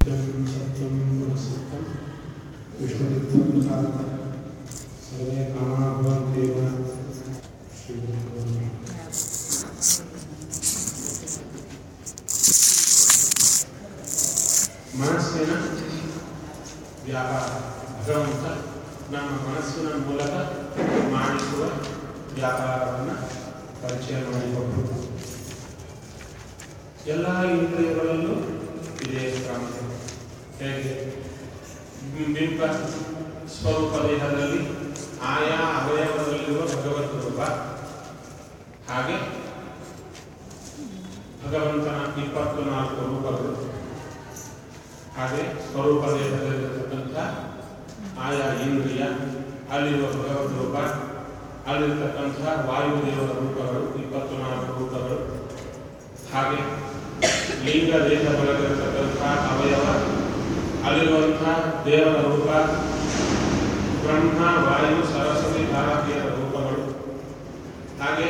सत्यं पुनः विष्णुदत्तं साधनं सर्वे कामाः भवन्त्येव श्रीगुरुभ्यो नमः ಮನಸ್ಸಿನ ವ್ಯಾಪಾರ ಭಗವಂತ ನಮ್ಮ ಮನಸ್ಸಿನ ಮೂಲಕ ಮಾಡಿಸುವ ವ್ಯಾಪಾರವನ್ನು ಪರಿಚಯ ಮಾಡಿಕೊಟ್ಟು ಎಲ್ಲ ಇಂದ್ರಿಯಗಳಲ್ಲೂ ಇದೇ ಕ್ರಮ ಹೇಗೆ ಬಿಂಬ ಸ್ವರೂಪ ದೇಹದಲ್ಲಿ ಆಯಾ ಅವಯವದಲ್ಲಿರುವ ಭಗವತ್ ರೂಪ ಹಾಗೆ ಭಗವಂತನ ಇಪ್ಪತ್ತು ನಾಲ್ಕು ರೂಪಗಳು ಹಾಗೆ ಸ್ವರೂಪ ದೇಹದಲ್ಲಿರತಕ್ಕಂಥ ಆಯಾ ಇಂದ್ರಿಯ ಅಲ್ಲಿರುವ ಭಗವದ್ ರೂಪ ಅಲ್ಲಿರ್ತಕ್ಕಂಥ ವಾಯುದೇವರ ರೂಪಗಳು ಇಪ್ಪತ್ತು ನಾಲ್ಕು ರೂಪಗಳು ಹಾಗೆ ಲಿಂಗ ದೇಹದೊಳಗಿರತಕ್ಕಂಥ ಅವಯವ ಅಲ್ಲಿರುವಂಥ ದೇವರ ರೂಪ ಬ್ರಹ್ಮ ವಾಯು ಸರಸ್ವತಿ ಭಾರತೀಯರ ರೂಪಗಳು ಹಾಗೆ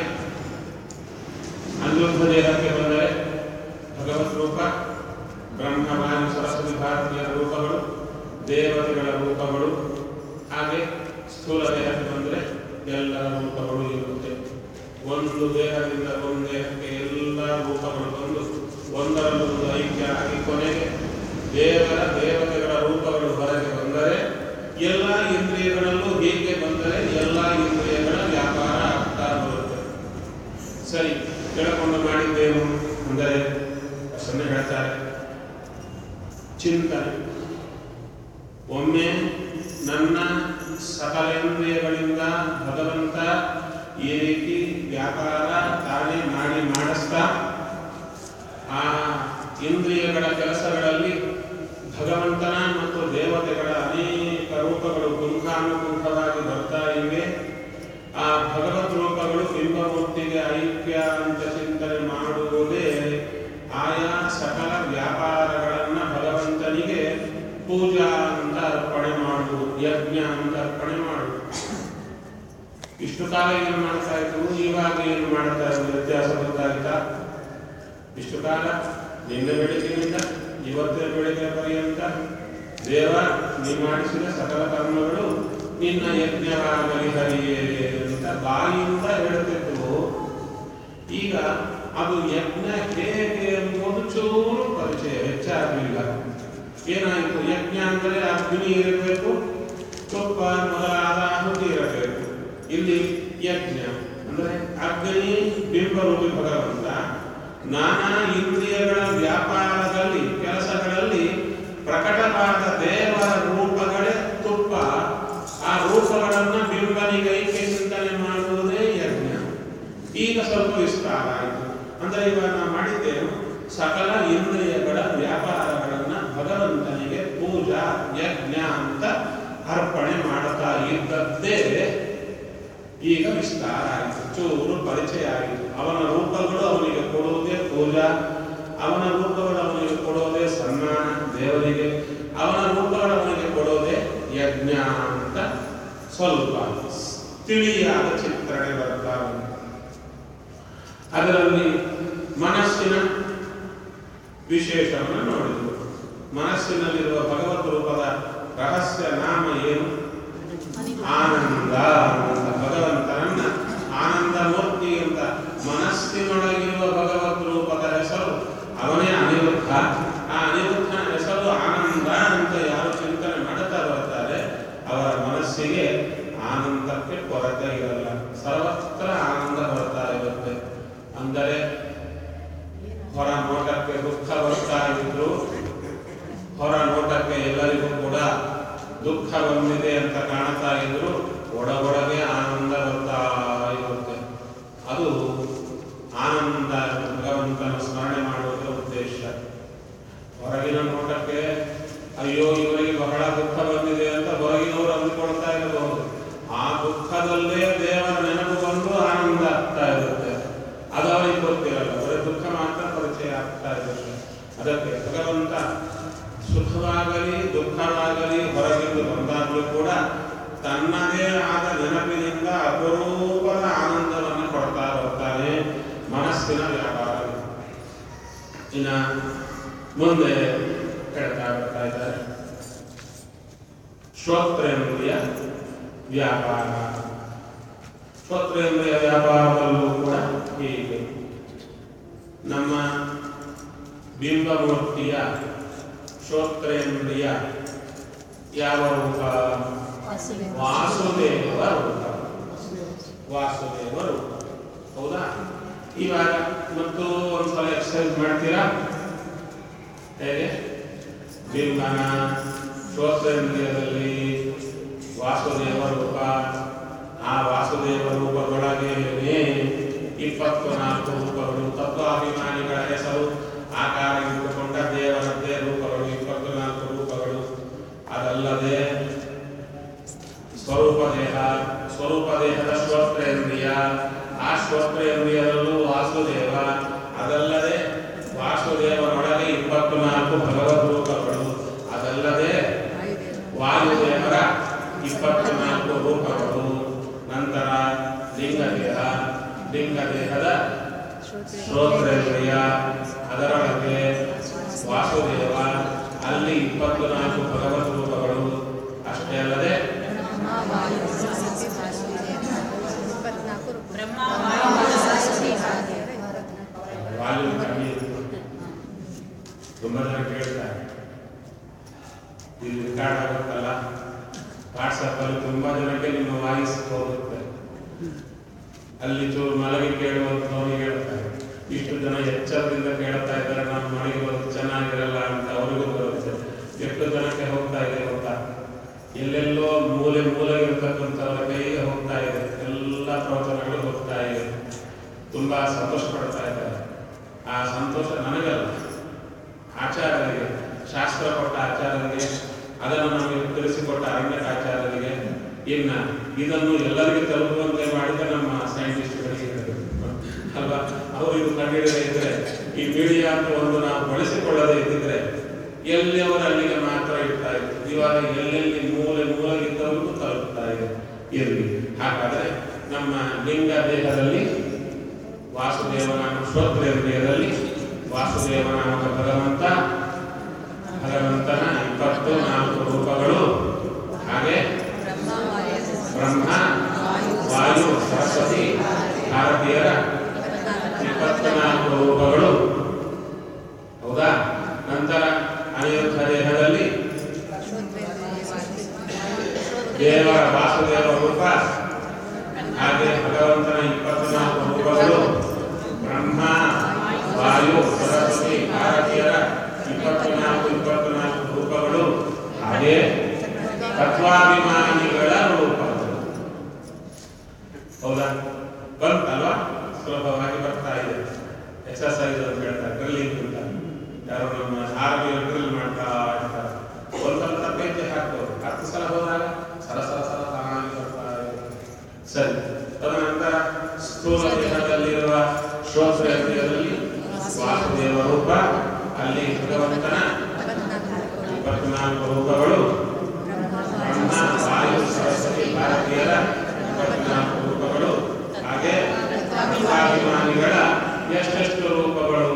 ಅನಿರುದ್ಧ ದೇಹಕ್ಕೆ ಬಂದರೆ ಭಗವತ್ ರೂಪ ಬ್ರಹ್ಮ ವಾಯು ಸರಸ್ವತಿ ಭಾರತೀಯರ ರೂಪಗಳು ದೇವತೆಗಳ ರೂಪಗಳು ಹಾಗೆ ಸ್ಥೂಲ ದೇಹಕ್ಕೆ ಬಂದರೆ ಎಲ್ಲರ ರೂಪಗಳು ಇರುತ್ತೆ ಒಂದು ದೇಹದಿಂದ ಒಂದು ದೇಹಕ್ಕೆ ಎಲ್ಲ ರೂಪಗಳು ಬಂದು ಒಂದರಲ್ಲೊಂದು ಐಕ್ಯ ಆಗಿ ಕೊನೆಗೆ ದೇವರ ದೇವತೆಗಳ ರೂಪಗಳು ಹೊರಗೆ ಬಂದರೆ ಎಲ್ಲ ಇಂದ್ರಿಯಗಳಲ್ಲೂ ಹೀಗೆ ಬಂದರೆ ಎಲ್ಲ ಇಂದ್ರಿಯಗಳ ವ್ಯಾಪಾರ ಆಗ್ತಾ ಬರುತ್ತೆ ಸರಿ ಕೇಳಿಕೊಂಡು ಮಾಡಿದ್ದೇನು ಅಂದರೆ ಪ್ರಸನ್ನ ಹೇಳ್ತಾರೆ ಚಿಂತನೆ ಒಮ್ಮೆ ನನ್ನ ಸಕಲೇಂದ್ರಿಯಗಳಿಂದ ಭಗವಂತ ಈ ರೀತಿ ವ್ಯಾಪಾರ ತಾನೇ ಮಾಡಿ ಮಾಡಿಸ್ತಾ ಆ ಇಂದ್ರಿಯಗಳ ಕೆಲಸಗಳಲ್ಲಿ ಭಗವಂತನ ಮತ್ತು ದೇವತೆಗಳ ಅನೇಕ ರೂಪಗಳು ಪುಂಖಾನುಪುಂಖವಾಗಿ ಬರ್ತಾ ಇವೆ ಆ ಭಗವತ್ ರೂಪಗಳು ಬಿಂಬಮೂರ್ತಿಗೆ ಐಕ್ಯ ಅಂತ ಚಿಂತನೆ ಮಾಡುವುದೇ ಆಯಾ ಸಕಲ ವ್ಯಾಪಾರಗಳನ್ನ ಭಗವಂತನಿಗೆ ಪೂಜಾ ಅಂತ ಅರ್ಪಣೆ ಮಾಡುವುದು ಯಜ್ಞ ಅಂತ ಅರ್ಪಣೆ ಮಾಡುವುದು ಇಷ್ಟು ಕಾಲ ಏನು ಮಾಡ್ತಾ ಇದ್ರು ಇವಾಗ ಏನು ಮಾಡ್ತಾ ಇದ್ರು ವ್ಯತ್ಯಾಸ ಗೊತ್ತಾಯ್ತಾ ಇಷ್ಟು ಕಾಲ ನಿನ್ನೆ ಬೆಳಗ್ಗೆಯಿಂದ ಇವತ್ತಿನ ಬೆಳಗ್ಗೆ ಪರ್ಯಂತ ದೇವ ನೀ ಮಾಡಿಸಿದ ಸಕಲ ಕರ್ಮಗಳು ನಿನ್ನ ಯಜ್ಞವಾಗಲಿ ಹರಿಯೇ ಅಂತ ಬಾಯಿಯಿಂದ ಹೇಳುತ್ತಿದ್ದು ಈಗ ಅದು ಯಜ್ಞ ಹೇಗೆ ಎಂಬುದು ಚೂರು ಪರಿಚಯ ಹೆಚ್ಚಾಗಲಿಲ್ಲ ಏನಾಯಿತು ಯಜ್ಞ ಅಂದರೆ ಅಗ್ನಿ ಇರಬೇಕು ತುಪ್ಪ ಮೊದಲಾದ ಆಹುತಿ ಇರಬೇಕು ಇಲ್ಲಿ ಯಜ್ಞ ಅಂದರೆ ಅಗ್ನಿ ಬಿಂಬರೂಪಿ ಭಗವಂತ ನಾನಾ ಇಂದ್ರಿಯಗಳ ವ್ಯಾಪಾರದಲ್ಲಿ ಕೆಲಸಗಳಲ್ಲಿ ಪ್ರಕಟವಾದ ದೇವರ ರೂಪಗಳೇ ತುಪ್ಪ ಆ ರೂಪಗಳನ್ನು ಬಿಂಬನಿಗೈಕೆ ಚಿಂತನೆ ಮಾಡುವುದೇ ಯಜ್ಞ ಈಗ ಸ್ವಲ್ಪ ವಿಸ್ತಾರ ಆಯಿತು ಅಂದರೆ ಇವಾಗ ನಾವು ಮಾಡಿದ್ದೇನು ಸಕಲ ಇಂದ್ರಿಯಗಳ ವ್ಯಾಪಾರಗಳನ್ನ ಭಗವಂತನಿಗೆ ಪೂಜಾ ಯಜ್ಞ ಅಂತ ಅರ್ಪಣೆ ಮಾಡುತ್ತಾ ಇದ್ದದ್ದೇ ಈಗ ವಿಸ್ತಾರ ಆಯಿತು ಚೂರು ಪರಿಚಯ ಆಯಿತು ಅವನ ರೂಪಗಳು ಅವನಿಗೆ ಕೊಡುವುದೇ ಪೂಜಾ ಅವನ ರೂಪಗಳು ಅವನಿಗೆ ಕೊಡೋದೇ ಸನ್ಮಾನ ದೇವರಿಗೆ ಅವನ ರೂಪಗಳು ಅವನಿಗೆ ಕೊಡೋದೇ ಯಜ್ಞ ಅಂತ ಸ್ವಲ್ಪ ತಿಳಿಯಾದ ಚಿತ್ರಣೆ ಬರ್ತಾ ಉಂಟು ಅದರಲ್ಲಿ ಮನಸ್ಸಿನ ವಿಶೇಷವನ್ನು ನೋಡಿದರು ಮನಸ್ಸಿನಲ್ಲಿರುವ ಭಗವತ್ ರೂಪದ ರಹಸ್ಯ ನಾಮ ಏನು ಆನಂದ ಅಂತ ಭಗವಂತನನ್ನ ಆನಂದ ಮೂರ್ತಿ ಅಂತ ಮನಸ್ಸಿನೊಳಗಿರುವ ಭಗವತ್ ರೂಪದ ಹೆಸರು ಅವನೇ ಅನಿರುದ್ಧ ಆ ಅನಿರುದ್ಧನ ಹೆಸರು ಆನಂದ ಅಂತ ಯಾರು ಚಿಂತನೆ ಮಾಡುತ್ತಾ ಬರ್ತಾರೆ ಅವರ ಮನಸ್ಸಿಗೆ ಆನಂದಕ್ಕೆ ಕೊರತೆ ಇರಲ್ಲ ಸರ್ವತ್ರ ಆನಂದ ಬರ್ತಾ ಇರುತ್ತೆ ಅಂದರೆ ಹೊರ ನೋಟಕ್ಕೆ ದುಃಖ ಬರ್ತಾ ಇದ್ರು ಹೊರ ನೋಟಕ್ಕೆ ಎಲ್ಲರಿಗೂ ಕೂಡ ದುಃಖ ಬಂದಿದೆ ಅಂತ ಕಾಣ್ತಾ ಇದ್ರು ಒಳಗೊಳಗೆ ಆನಂದ ಬರ್ತಾ ಇರುತ್ತೆ ಅದು ಆನಂದ ಭಗವಂತನ ಸ್ಮರಣೆ ಮಾಡುವುದರ ಉದ್ದೇಶ ಹೊರಗಿನ ನೋಟಕ್ಕೆ ಅಯ್ಯೋ ಇವರಿಗೆ ಬಹಳ ದುಃಖ ಬಂದಿದೆ ಅಂತ ಹೊರಗಿನವರು ಅಂದುಕೊಳ್ತಾ ಇರಬಹುದು ಆ ದುಃಖದಲ್ಲೇ ದೇವರ ನೆನಪು ಬಂದು ಆನಂದ ಆಗ್ತಾ ಇರುತ್ತೆ ಅದು ಅವರಿಗೆ ಗೊತ್ತಿರಲ್ಲ ಅವರ ದುಃಖ ಮಾತ್ರ ಪರಿಚಯ ಆಗ್ತಾ ಇರುತ್ತೆ ಅದಕ್ಕೆ ಭಗವಂತ ಸುಖವಾಗಲಿ ದುಃಖವಾಗಲಿ ಹೊರಗಿಂದು ಬಂದಾಗಲೂ ಕೂಡ ತನ್ನದೇ ಆದ ನೆನಪಿನಿಂದ ಅಪರೂಪದ ಆನಂದವನ್ನು ಕೊಡ್ತಾ ಬರ್ತಾನೆ ಮನಸ್ಸಿನ ವ್ಯಾಪಾರ ಇನ್ನ ಮುಂದೆ ಹೇಳ್ತಾರೆ ಹೇಳ್ತಾ ಇದ್ದಾರೆ ಶ್ರೋತ್ರೇಂದ್ರಿಯ ವ್ಯಾಪಾರ ಶ್ರೋತ್ರೇಂದ್ರಿಯ ವ್ಯಾಪಾರದಲ್ಲೂ ಕೂಡ ಹೀಗೆ ನಮ್ಮ ಬಿಂಬಮೂರ್ತಿಯ ಶ್ರೋತ್ರೇಂದ್ರಿಯ ಯಾವ ರೂಪ ವಾಸುದೇವ ರೂಪ ವಾಸುದೇವ ರೂಪ ಹೌದಾ ಇವಾಗ ಮತ್ತು ಒಂದ್ಸಲ ಎಕ್ಸರ್ಸೈಸ್ ಮಾಡ್ತೀರಾ ಹೇಗೆ ಬಿಂಬನ ಶ್ರೋತ್ರೇಂದ್ರಿಯದಲ್ಲಿ ವಾಸುದೇವ ರೂಪ ಆ ವಾಸುದೇವ ರೂಪದೊಳಗೇನೆ ಇಪ್ಪತ್ತು ನಾಲ್ಕು ರೂಪಗಳು ತತ್ವಾಭಿಮಾನಿಗಳ ಹೆಸರು ಆಕಾರ ಇಟ್ಟುಕೊಂಡ ದೇವರದ್ದೇ ರೂಪಗಳು ಇಪ್ಪತ್ತು ನಾಲ್ಕು ರೂಪಗಳು ಅದಲ್ಲದೆ ಸ್ವರೂಪ ದೇಹ ಸ್ವರೂಪ ದೇಹದ ಶ್ರೋತ್ರೇಂದ್ರಿಯ ಆ ಶ್ರೋತ್ರೇಂದ್ರಿಯದಲ್ಲೂ ವಾಸುದೇವ ಅದಲ್ಲದೆ ವಾಸುದೇವನೊಳಗೆ ಇಪ್ಪತ್ತು ನಾಲ್ಕು ಭಗವದ್ ರೂಪಗಳು ಅದಲ್ಲದೆ ವಾಯುದೇವರ ಇಪ್ಪತ್ತು ನಾಲ್ಕು ರೂಪಗಳು ನಂತರ ಲಿಂಗದೇಹ ಲಿಂಗದೇಹದ ಶ್ರೋತ್ರೇಂದ್ರಿಯ ಅದರೊಳಗೆ ವಾಸುದೇವ ಅಲ್ಲಿ ಇಪ್ಪತ್ತು ನಾಲ್ಕು ಭಗವದ್ ರೂಪಗಳು ಅಷ್ಟೇ ಅಲ್ಲದೆ ವಾಲ್ಯೂಮ್ ಕಮ್ಮಿ ಇರುತ್ತೆ. ತುಂಬಾ ಜನ ಕೇಳ್ತಾರೆ ಇದು ರೆಕಾರ್ಡ್ ಆಗುತ್ತಲ್ಲ ವಾಟ್ಸಪ್ ಅಲ್ಲಿ ತುಂಬಾ ಜನಕ್ಕೆ ನಿಮ್ಮ ವಾಯ್ಸ್ ಹೋಗುತ್ತೆ ಅಲ್ಲಿ ಚೂರು ಮಲಗಿ ಕೇಳುವಂತವನಿಗೆ ಹೇಳ್ತಾರೆ ಇಷ್ಟು ಜನ ಎಚ್ಚರದಿಂದ ಕೇಳ್ತಾ ಇದ್ದಾರೆ ನಾನು ಮಲಗಿರೋದು ಚೆನ್ನಾಗಿರಲ್ಲ ಅಂತ ಅವರಿಗೂ ಬರುತ್ತೆ ಎಷ್ಟು ಜನಕ್ಕೆ ಹೋಗ್ತಾ ಇದೆ ಗೊತ್ತಾ ಎಲ್ಲೆಲ್ಲೋ ಮೂಲೆ ಮೂಲೆ ಇರ್ತಕ್ಕಂಥವ್ರ ಕೈಗೆ ಹೋಗ್ತಾ ಇದೆ ಎಲ್ಲ ಪ್ರವಚನಗಳು ಹೋಗ್ತಾ ಇದೆ ತುಂಬಾ ಸಂತೋಷ ಪಡ್ತಾ ಇದ್ದಾರೆ ಆ ಸಂತೋಷ ನನಗಲ್ಲ ಆಚಾರ್ಯರಿಗೆ ಶಾಸ್ತ್ರ ಕೊಟ್ಟ ಆಚಾರ್ಯರಿಗೆ ಅದನ್ನು ನಮಗೆ ತಿಳಿಸಿಕೊಟ್ಟ ಅರಣ್ಯಕಾಚಾರ್ಯರಿಗೆ ಇನ್ನ ಇದನ್ನು ಎಲ್ಲರಿಗೂ ತಲುಪುವಂತೆ ಮಾಡಿದ ನಮ್ಮ ಸೈಂಟಿಸ್ಟ್ಗಳಿಗೆ ಅಲ್ವಾ ಅವರು ಇದು ಕಂಡುಹಿಡಿಯದೇ ಇದ್ರೆ ಈ ಮೀಡಿಯಾ ಅಂತ ಒಂದು ನಾವು ಬಳಸಿಕೊಳ್ಳದೇ ಇದ್ದಿದ್ರೆ ಎಲ್ಲಿ ಅವರು ಅಲ್ಲಿಗೆ ಮಾತ್ರ ಇಡ್ತಾ ಇದ್ರು ಇವಾಗ ಎಲ್ಲೆಲ್ಲಿ ಮೂಲೆ ಮೂಲೆ ಇದ್ದವರಿಗೂ ತಲುಪ್ತಾ ಇದೆ ಇರಲಿ ಹಾಗಾದ್ರೆ ನಮ್ಮ ಲಿಂಗ ದೇಹದಲ್ಲಿ ವಾಸುದೇವನಾಮ ಶ್ರೋತ್ರೇಂದ್ರಿಯದಲ್ಲಿ ವಾಸುದೇವನಾಮಕ ಭಗವಂತ ಭಗವಂತನ ಇಪ್ಪತ್ತು ನಾಲ್ಕು ರೂಪಗಳು ಹಾಗೆ ಬ್ರಹ್ಮ ವಾಯು ಸರಸ್ವತಿ ಭಾರತೀಯರ ಇಪ್ಪತ್ತು ನಾಲ್ಕು ರೂಪಗಳು ಹೌದಾ ನಂತರ ಅನಿರುದ್ಧ ದೇಹದಲ್ಲಿ ದೇವರ ವಾಸುದೇವ ರೂಪ ಹಾಗೆ ಭಗವಂತನ ಇಪ್ಪತ್ನಾಲ್ಕು ರೂಪಗಳು ಬ್ರಹ್ಮ ವಾಯು ಸರಸ್ವತಿ ಭಾರತೀಯರ ಇಪ್ಪತ್ನಾಲ್ಕು ಇಪ್ಪತ್ನಾಲ್ಕು ರೂಪಗಳು ಹಾಗೆ ತತ್ವಾಭಿಮಾನಿಗಳ ರೂಪಗಳು ಹೌದಾ ಬಂತಲ್ವಾ ಸುಲಭವಾಗಿ ಬರ್ತಾ ಇದೆ ಎಕ್ಸರ್ಸೈಸ್ ಅಂತ ಹೇಳ್ತಾರೆ ಡ್ರಿಲ್ಲಿಂಗ್ ಅಂತ ಯಾರೋ ನಮ್ಮ ಆರ್ಮಿ ಡ್ರಿಲ್ ಮಾಡ್ತಾ ಇರ್ತಾರೆ ಒಂದು ಸ್ವಲ್ಪ ತಪ್ಪೈತೆ ಹಾಕ್ಬೋದು ಹತ್ತು ಸಲ ಹೋದಾಗ ಸಲ ಸಲ ಸಲ ತಾನಾಗಿ ಬರ್ತಾ ಇದೆ ಸರಿ ತದನಂತರ ಸ್ಥೂಲ ದೇಹದಲ್ಲಿರುವ ಶ್ರೋತ್ರೇಂದ್ರಿಯದಲ್ಲಿ ವಾಸುದೇವ ರೂಪ ಅಲ್ಲಿ ಭಗವಂತನ ಇಪ್ಪತ್ನಾಲ್ಕು ರೂಪಗಳು ಬ್ರಹ್ಮ ವಾಯು ಸರಸ್ವತಿ ಭಾರತೀಯರ ಇಪ್ಪತ್ನಾಲ್ಕು ರೂಪಗಳು ಹಾಗೆ ಅಭಿಮಾನಿಗಳ ಎಷ್ಟೆಷ್ಟು ರೂಪಗಳು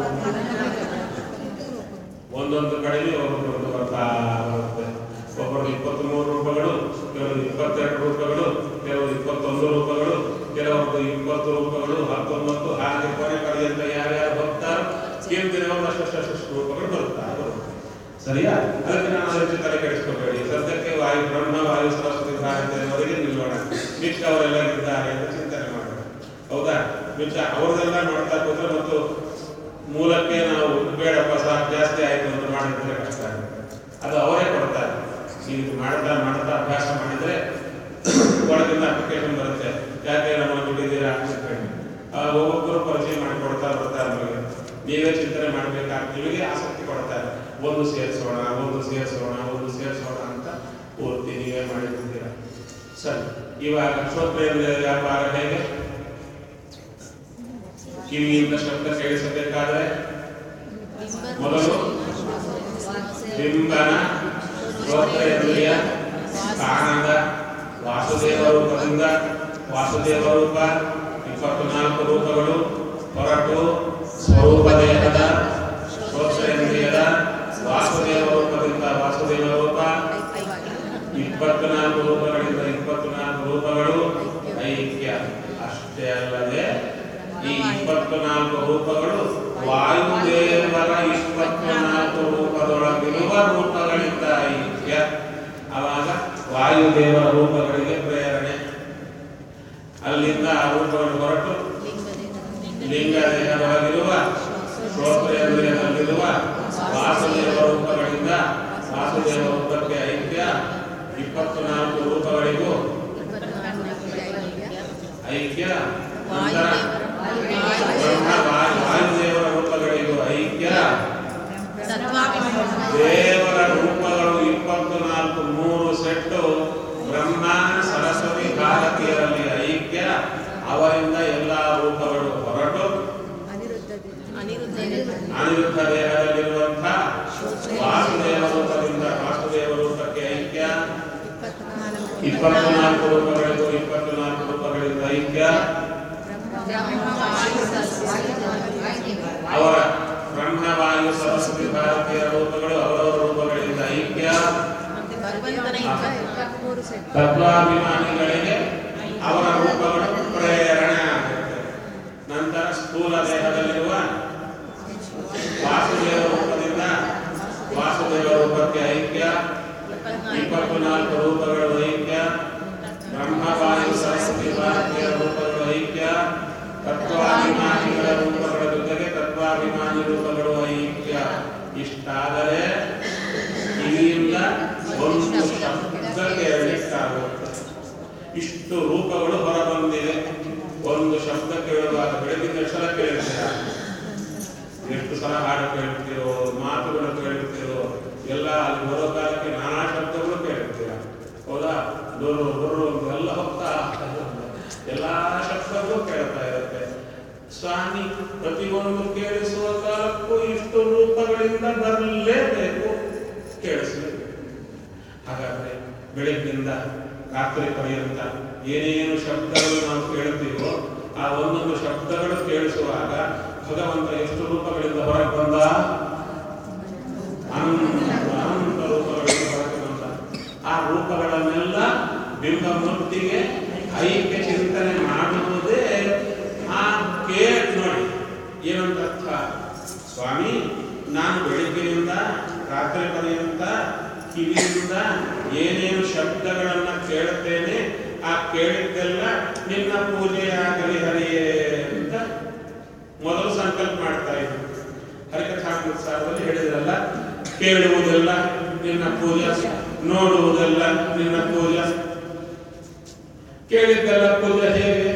ಒಂದೊಂದು ಕಡೆಗೆ ಒಬ್ಬೊಬ್ಬರು ಬರ್ತಾ ಬರುತ್ತೆ ಒಬ್ಬರು ಇಪ್ಪತ್ತ್ಮೂರು ರೂಪಗಳು ಕೆಲವರು ಇಪ್ಪತ್ತೆರಡು ರೂಪಗಳು ಕೆಲವರು ಇಪ್ಪತ್ತೊಂದು ರೂಪಗಳು ಕೆಲವೊಂದು ಇಪ್ಪತ್ತು ರೂಪಗಳು ಹತ್ತೊಂಬತ್ತು ಹಾಗೆ ಕೊನೆ ಪರ್ಯಂತ ಯಾರ್ಯಾರು ಹೋಗ್ತಾರೋ ಕೇಂದ್ರ ಅಷ್ಟು ರೂಪಗಳು ಬರುತ್ತಾ ಬರುತ್ತೆ ಸರಿಯಾ ಅದಕ್ಕೆ ನಾನು ಅದಕ್ಕೆ ತಲೆ ಕೆಡಿಸ್ಕೋಬೇಡಿ ಸದ್ಯಕ್ಕೆ ವಾಯು ಬ್ರಹ್ಮ ವಾಯು ಸರಸ್ವತಿ ಭಾರತೀಯವರಿಗೆ ನಿಲ್ಲೋಣ ಮಿಕ್ಕ ಅವರೆಲ್ಲ ಇದ್ದಾರೆ ಅಂತ ಚಿಂತನೆ ಮಾಡೋಣ ಹೌದಾ ಮಿಕ್ಕ ಅವ್ರದೆಲ್ಲ ಮಾಡ್ತಾ ಕೂತ್ರೆ ಮತ್ತು ಮೂಲಕ್ಕೆ ನಾವು ಬೇಡಪ್ಪ ಸಾಕು ಜಾಸ್ತಿ ಆಯ್ತು ಅಂತ ಮಾಡಿದ್ರೆ ಕಷ್ಟ ಆಗುತ್ತೆ ಅದು ಅವರೇ ಕೊಡ್ತಾರೆ ನೀವು ಇದು ಮಾಡ್ತಾ ಮಾಡ್ತಾ ಅಭ್ಯಾಸ ಮಾಡಿದ್ರೆ ಒಳಗಿಂದ ಅಪ್ಲಿಕೇಶನ್ ಬರುತ್ತೆ ಯಾಕೆ ನಮ್ಮನ್ನು ಬಿಟ್ಟಿದ್ದೀರಾ ಅಂತ ಹೇಳಿ ಆ ಒಬ್ಬೊಬ್ಬರು ಪರಿಚಯ ಮಾಡಿ ಕೊಡ್ತಾ ಬರ್ತಾರೆ ನಮಗೆ ನೀವೇ ಚಿಂತನೆ ಮಾಡ್ಬೇಕಾದ್ರೆ ನಿಮಗೆ ಆಸಕ್ತಿ ಕೊಡ್ತಾರೆ ಒಂದು ಸೇರಿಸೋಣ ಒಂದು ಸೇರಿಸೋಣ ಒಂದು ಸೇರಿಸೋಣ ಅಂತ ಪೂರ್ತಿ ನೀವೇ ಮಾಡಿರ್ತೀರ ಸರಿ ಇವಾಗ ಶ್ರೋತ್ರೇಂದ್ರ ವ್ಯಾಪಾರ ಹೇಗೆ ಕಿವಿಯಿಂದ ಶಬ್ದ ಕೇಳಿಸಬೇಕಾದ್ರೆ ಮೊದಲು ಬಿಂಬನ ಶ್ರೋತ್ರೇಂದ್ರಿಯ ಕಾಣದ ವಾಸುದೇವ ರೂಪದಿಂದ ವಾಸುದೇವ ರೂಪ ಇಪ್ಪತ್ನಾಲ್ಕು ರೂಪಗಳು ಹೊರಟು ಸ್ವರೂಪ ದೇಹದ ಶ್ರೋತ್ರೇಂದ್ರಿಯದ ವಾಸುದೇವ ರೂಪದಿಂದ ಇಪ್ಪತ್ನಾಲ್ಕು ರೂಪಗಳಿಂದ ಇಪ್ಪತ್ನಾಲ್ಕು ರೂಪಗಳು ಐಕ್ಯ ಅಷ್ಟೇ ಅಲ್ಲದೆ ಈ ಇಪ್ಪತ್ನಾಲ್ಕು ರೂಪಗಳು ವಾಯುದೇವರ ಇಪ್ಪತ್ನಾಲ್ಕು ರೂಪದೊಳಗಿರುವ ರೂಪಗಳಿಂದ ಐಕ್ಯ ಅವಾಗ ವಾಯುದೇವರ ರೂಪಗಳಿಗೆ ಪ್ರೇರಣೆ ಅಲ್ಲಿಂದ ಆ ರೂಪಗಳು ಹೊರಟು ಲಿಂಗ ದೇಹದೊಳಗಿರುವ ಶ್ರೋತ್ರೇಂದ್ರಿಯದಲ್ಲಿರುವ ವಾಸುದೇವ ರೂಪಗಳಿಂದ ವಾಸುದೇವ ರೂಪಕ್ಕೆ ಐಕ್ಯ ಇಪ್ಪತ್ನಾಲ್ಕು ರೂಪಗಳಿಗೂ ಐಕ್ಯ ನಂತರ ಬ್ರಹ್ಮ ವಾಯು- ವಾಯುದೇವರ ರೂಪಗಳಿಗೂ ಐಕ್ಯ ದೇವರ ರೂಪಗಳು ಇಪ್ಪತ್ತು ನಾಲ್ಕು ಮೂರು ಸೆಟ್ಟು ಬ್ರಹ್ಮ ಸರಸ್ವತಿ ಭಾರತೀಯರಲ್ಲಿ ಐಕ್ಯ ಅವರಿಂದ ಎಲ್ಲ ರೂಪಗಳು ಹೊರಟು ಅನಿರುದ್ಧ ದೇಹದಲ್ಲಿರುವಂತಹ ವಾಸುದೇವ ರೂಪದಿಂದ ವಾಸುದೇವ ರೂಪಕ್ಕೆ ಐಕ್ಯ ಇಪ್ಪತ್ನಾಲ್ಕು ರೂಪಗಳಿಗೂ ಇಪ್ಪತ್ನಾಲ್ಕು ರೂಪಗಳಿಂದ ಐಕ್ಯ ಅವರ ಬ್ರಹ್ಮವಾಯು ಸರಸ್ವತಿ ಭಾರತೀಯ ರೂಪಗಳು ಅವರವರ ರೂಪಗಳಿಂದ ಐಕ್ಯ ತತ್ವಾಭಿಮಾನಿಗಳಿಗೆ ಅವರ ರೂಪಗಳು ಪ್ರೇರಣೆ ಆಗುತ್ತೆ ನಂತರ ಸ್ಥೂಲ ದೇಹದಲ್ಲಿರುವ ವಾಸುದೇವ ರೂಪದಿಂದ ವಾಸುದೇವ ರೂಪಕ್ಕೆ ಐಕ್ಯ ಇಪ್ಪತ್ತು ನಾಲ್ಕು ರೂಪಗಳು ಐಕ್ಯ ಬ್ರಹ್ಮವಾಯು ಸರಸ್ವತಿ ಭಾರತೀಯ ರೂಪಗಳು ಐಕ್ಯ ತತ್ವಾಭಿಮಾನಿಗಳ ರೂಪಗಳ ಜೊತೆಗೆ ತತ್ವಾಭಿಮಾನಿ ರೂಪಗಳು ಐಕ್ಯ ಇಷ್ಟಾದರೆ ಕಿವಿಯಿಂದ ಒಂದು ಶಬ್ದ ಕೇಳಲಿಕ್ಕಾಗುತ್ತೆ ಇಷ್ಟು ರೂಪಗಳು ಹೊರಬಂದಿವೆ ಒಂದು ಶಬ್ದ ಕೇಳುವಾಗ ಬೆಳಗಿನ ಅಕ್ಷರ ಕೇಳ್ತೀರ ಎಷ್ಟು ಸಲ ಹಾಡು ಕೇಳ್ತೀರೋ ಮಾತುಗಳು ಕೇಳ್ತೀರೋ ಎಲ್ಲ ಅಲ್ಲಿ ಬರೋ ಕಾಲಕ್ಕೆ ನಾನಾ ಶಬ್ದಗಳು ಕೇಳ್ತೀರ ಹೌದಾ ಡೋರು ಡೋರು ಎಲ್ಲ ಹೋಗ್ತಾ ಎಲ್ಲ ಶಬ್ದಗಳು ಕೇಳ್ತಾ ಇರುತ್ತೆ ಸ್ವಾಮಿ ಪ್ರತಿಯೊಂದು ಕೇಳಿಸುವ ಕಾಲಕ್ಕೂ ಇಷ್ಟು ರೂಪಗಳಿಂದ ಬರಲೇಬೇಕು ಕೇಳಿಸಲೇಬೇಕು ಹಾಗಾದ್ರೆ ಬೆಳಗ್ಗಿಂದ ರಾತ್ರಿ ಪರ್ಯಂತ ಏನೇನು ಶಬ್ದಗಳು ನಾವು ಕೇಳ್ತೀವೋ ಆ ಒಂದೊಂದು ಶಬ್ದಗಳು ಕೇಳಿಸುವಾಗ ಭಗವಂತ ಎಷ್ಟು ರೂಪಗಳಿಂದ ಹೊರಗೆ ಬಂದ ಅನಂತ ಅನಂತ ರೂಪಗಳಿಂದ ಹೊರಗೆ ಬಂದ ಆ ರೂಪಗಳನ್ನೆಲ್ಲ ಬಿಂಬಮೂರ್ತಿಗೆ ಐಕ್ಯ ಚಿಂತನೆ ಮಾಡುವುದೇ ಆ ಕೇಳ್ ನೋಡಿ ಏನಂತ ಅರ್ಥ ಸ್ವಾಮಿ ನಾನು ಬೆಳಿಗ್ಗೆಯಿಂದ ರಾತ್ರಿ ಪರ್ಯಂತ ಕಿವಿಯಿಂದ ಏನೇನು ಶಬ್ದಗಳನ್ನ ಕೇಳುತ್ತೇನೆ ಆ ಕೇಳಿದ್ದೆಲ್ಲ ನಿನ್ನ ಪೂಜೆಯಾಗಲಿ ಹರಿಯೇ ಅಂತ ಮೊದಲು ಸಂಕಲ್ಪ ಮಾಡ್ತಾ ಇದ್ರು ಹರಿಕಥಾಮೃತ ಸಾರದಲ್ಲಿ ಹೇಳಿದ್ರಲ್ಲ ಕೇಳುವುದೆಲ್ಲ ನಿನ್ನ ಪೂಜೆ ನೋಡುವುದೆಲ್ಲ ನಿನ್ನ ಪೂಜೆ ಕೇಳಿದ್ದೆಲ್ಲ ಪೂಜೆ ಹೇಗೆ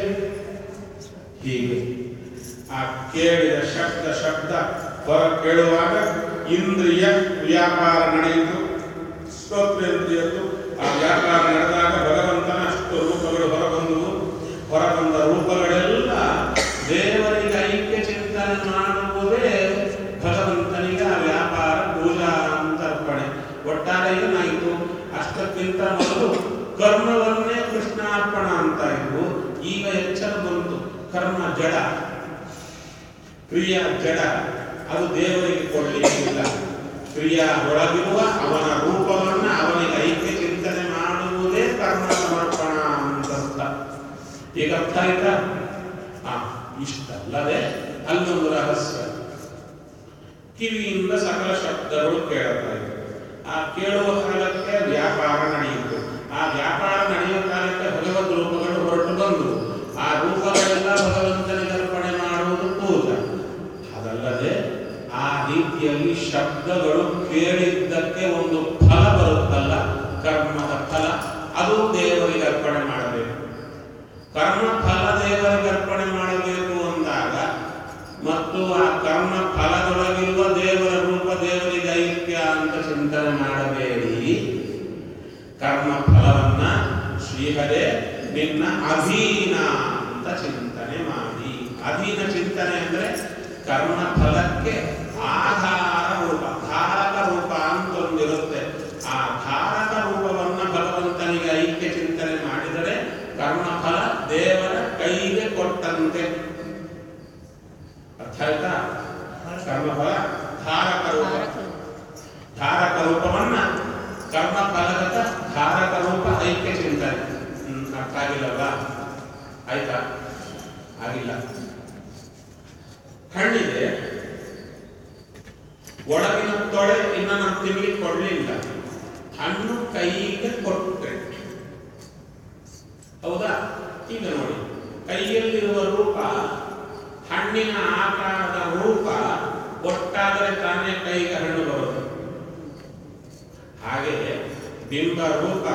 ಹೀಗೆ ಆ ಕೇಳಿದ ಶಬ್ದ ಶಬ್ದ ಹೊರ ಕೇಳುವಾಗ ಇಂದ್ರಿಯ ವ್ಯಾಪಾರ ನಡೆಯಿತು ಸ್ತೋತ್ರೇಂದ್ರಿಯದ್ದು ಆ ವ್ಯಾಪಾರ ನಡೆದಾಗ ಭಗವಂತನ ಅಷ್ಟು ರೂಪಗಳು ಹೊರಬಂದವು ಹೊರಬಂದ ರೂಪಗಳೆಲ್ಲ ದೇವರಿಗೆ ಐಕ್ಯ ಚಿಂತನೆ ಮಾಡುವುದೇ ಭಗವಂತನಿಗೆ ಆ ವ್ಯಾಪಾರ ಪೂಜಾ ಅಂತರ್ಪಣೆ ಒಟ್ಟಾರೆ ಏನಾಯಿತು ಅಷ್ಟಕ್ಕಿಂತ ಮೊದಲು ಕರ್ಮವನ್ನೇ ಕೃಷ್ಣಾರ್ಪಣ ಅಂತ ಇದ್ವು ಈಗ ಎಚ್ಚರ ಬಂತು ಕರ್ಮ ಜಡ ಕ್ರಿಯಾ ಜಡ ಅದು ದೇವರಿಗೆ ಕೊಡಲಿಕ್ಕಿಲ್ಲ ಕ್ರಿಯಾ ಒಳಗಿರುವ ಅವನ ರೂಪವನ್ನ ಅವನಿಗೆ ಐಕ್ಯ ಚಿಂತನೆ ಮಾಡುವುದೇ ಕರ್ಮ ಸಮರ್ಪಣ ಅಂತ ಈಗ ಅರ್ಥ ಆಯ್ತಾ ಆ ಇಷ್ಟಲ್ಲದೆ ಅಲ್ಲೊಂದು ರಹಸ್ಯ ಕಿವಿಯಿಂದ ಸಕಲ ಶಬ್ದಗಳು ಕೇಳುತ್ತಾ ಇವೆ ಆ ಕೇಳುವ ಕಾಲಕ್ಕೆ ವ್ಯಾಪಾರ ನಡೆಯಿತು ಆ ವ್ಯಾಪಾರ ನಡೆಯುವ ಕಾಲಕ್ಕೆ ಭಗವದ್ ರೂಪಗಳು ಹೊರಟು ಬಂದು ಆ ರೂಪಗಳೆಲ್ಲ ಭಗವಂತನಿಗೆ ಅರ್ಪಣೆ ಮಾಡುವುದು ಪೂಜಾ ಅದಲ್ಲದೆ ಆ ರೀತಿಯಲ್ಲಿ ಶಬ್ದಗಳು ಕೇಳಿದ್ದಕ್ಕೆ ಒಂದು ಫಲ ಬರುತ್ತಲ್ಲ ಕರ್ಮದ ಫಲ ಅದು ದೇವರಿಗೆ ಅರ್ಪಣೆ ಮಾಡಬೇಕು ಕರ್ಮ ಫಲ ದೇವರಿಗೆ ಅರ್ಪಣೆ ಮಾಡಬೇಕು ಅಂದಾಗ ಮತ್ತು ಆ ಕರ್ಮ ಫಲದೊಳಗಿರುವ ದೇವರ ರೂಪ ದೇವರಿಗೆ ಐಕ್ಯ ಅಂತ ಚಿಂತನೆ ಮಾಡಬೇಡಿ ಕರ್ಮ ಫಲವನ್ನ ಶ್ರೀಹರೇ ನಿನ್ನ ಅಧೀನ ಅಂತ ಚಿಂತನೆ ಮಾಡಿ ಅಧೀನ ಚಿಂತನೆ ಅಂದ್ರೆ ಕರ್ಮ ಫಲಕ್ಕೆ ಆಧಾರ ರೂಪ ಧಾರಕ ರೂಪ ಅಂತ ಒಂದಿರುತ್ತೆ ಆ ಧಾರಕ ರೂಪವನ್ನ ಭಗವಂತನಿಗೆ ಐಕ್ಯ ಚಿಂತನೆ ಮಾಡಿದರೆ ಕರ್ಮಫಲ ದೇವರ ಕೈಗೆ ಕೊಟ್ಟಂತೆ ಅರ್ಥ ಆಯ್ತಾ ಕರ್ಮಫಲ ಧಾರಕ ರೂಪ ಧಾರಕ ರೂಪವನ್ನ ಕರ್ಮ ಫಲಗತ ಧಾರಕ ರೂಪ ಐಕ್ಯ ಚಿಂತನೆ ಹ್ಮ್, ಅರ್ಥ ಆಗಿಲ್ಲವಾ ಆಯ್ತಾ ಆಗಿಲ್ಲ ಕಣ್ಣಿಗೆ ಒಳಗಿನ ತೊಳೆ ಇನ್ನ ನಾನು ತಿನ್ಲಿಕ್ಕೆ ಕೊಡ್ಲಿಲ್ಲ ಹಣ್ಣು ಕೈಗೆ ಕೊಟ್ಟೆ ಹೌದಾ ಈಗ ನೋಡಿ ಕೈಯಲ್ಲಿರುವ ರೂಪ ಹಣ್ಣಿನ ಆಕಾರದ ರೂಪ ಒಟ್ಟಾದರೆ ತಾನೇ ಕೈಗೆ ಹಣ್ಣು ಬರೋದು ಹಾಗೆ ಬಿಂಬ ರೂಪ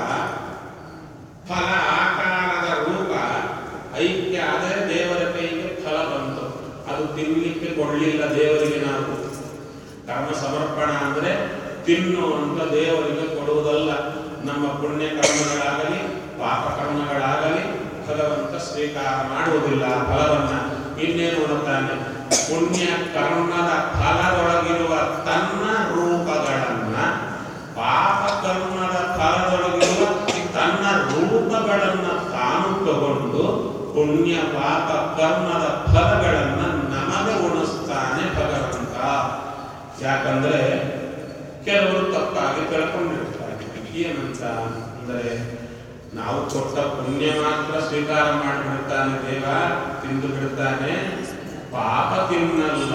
ಫಲ ಆಕಾರದ ರೂಪ ಐಕ್ಯ ಆದರೆ ದೇವರ ಕೈಗೆ ಫಲ ಬಂತು ಅದು ತಿನ್ನಲಿಕ್ಕೆ ಕೊಡಲಿಲ್ಲ ದೇವರಿಗೆ ನಾವು ಕರ್ಮ ಸಮರ್ಪಣ ಅಂದ್ರೆ ತಿನ್ನು ಅಂತ ದೇವರಿಗೆ ಕೊಡುವುದಲ್ಲ ನಮ್ಮ ಪುಣ್ಯ ಕರ್ಮಗಳಾಗಲಿ ಪಾಪ ಕರ್ಮಗಳಾಗಲಿ ಭಗವಂತ ಸ್ವೀಕಾರ ಮಾಡುವುದಿಲ್ಲ ಆ ಫಲವನ್ನ ಇನ್ನೇನು ನೋಡುತ್ತಾನೆ ಪುಣ್ಯ ಕರ್ಮದ ಫಲದೊಳಗಿರುವ ತನ್ನ ರೂಪಗಳನ್ನ ಪಾಪ ಕರ್ಮದ ಫಲದೊಳಗಿರುವ ತನ್ನ ರೂಪಗಳನ್ನ ತಾನು ತಗೊಂಡು ಪುಣ್ಯ ಪಾಪ ಕರ್ಮದ ಫಲಗಳನ್ನ ನಮಗೆ ಉಣಿಸ್ತಾನೆ ಭಗವಂತ ಯಾಕಂದ್ರೆ ಕೆಲವರು ತಪ್ಪಾಗಿ ತಿಳ್ಕೊಂಡಿರ್ತಾರೆ ಏನಂತ ಅಂದರೆ ನಾವು ಕೊಟ್ಟ ಪುಣ್ಯ ಮಾತ್ರ ಸ್ವೀಕಾರ ಮಾಡಿಬಿಡ್ತಾನೆ ದೇವ ತಿಂದು ಬಿಡ್ತಾನೆ ಪಾಪ ತಿನ್ನಲ್ಲ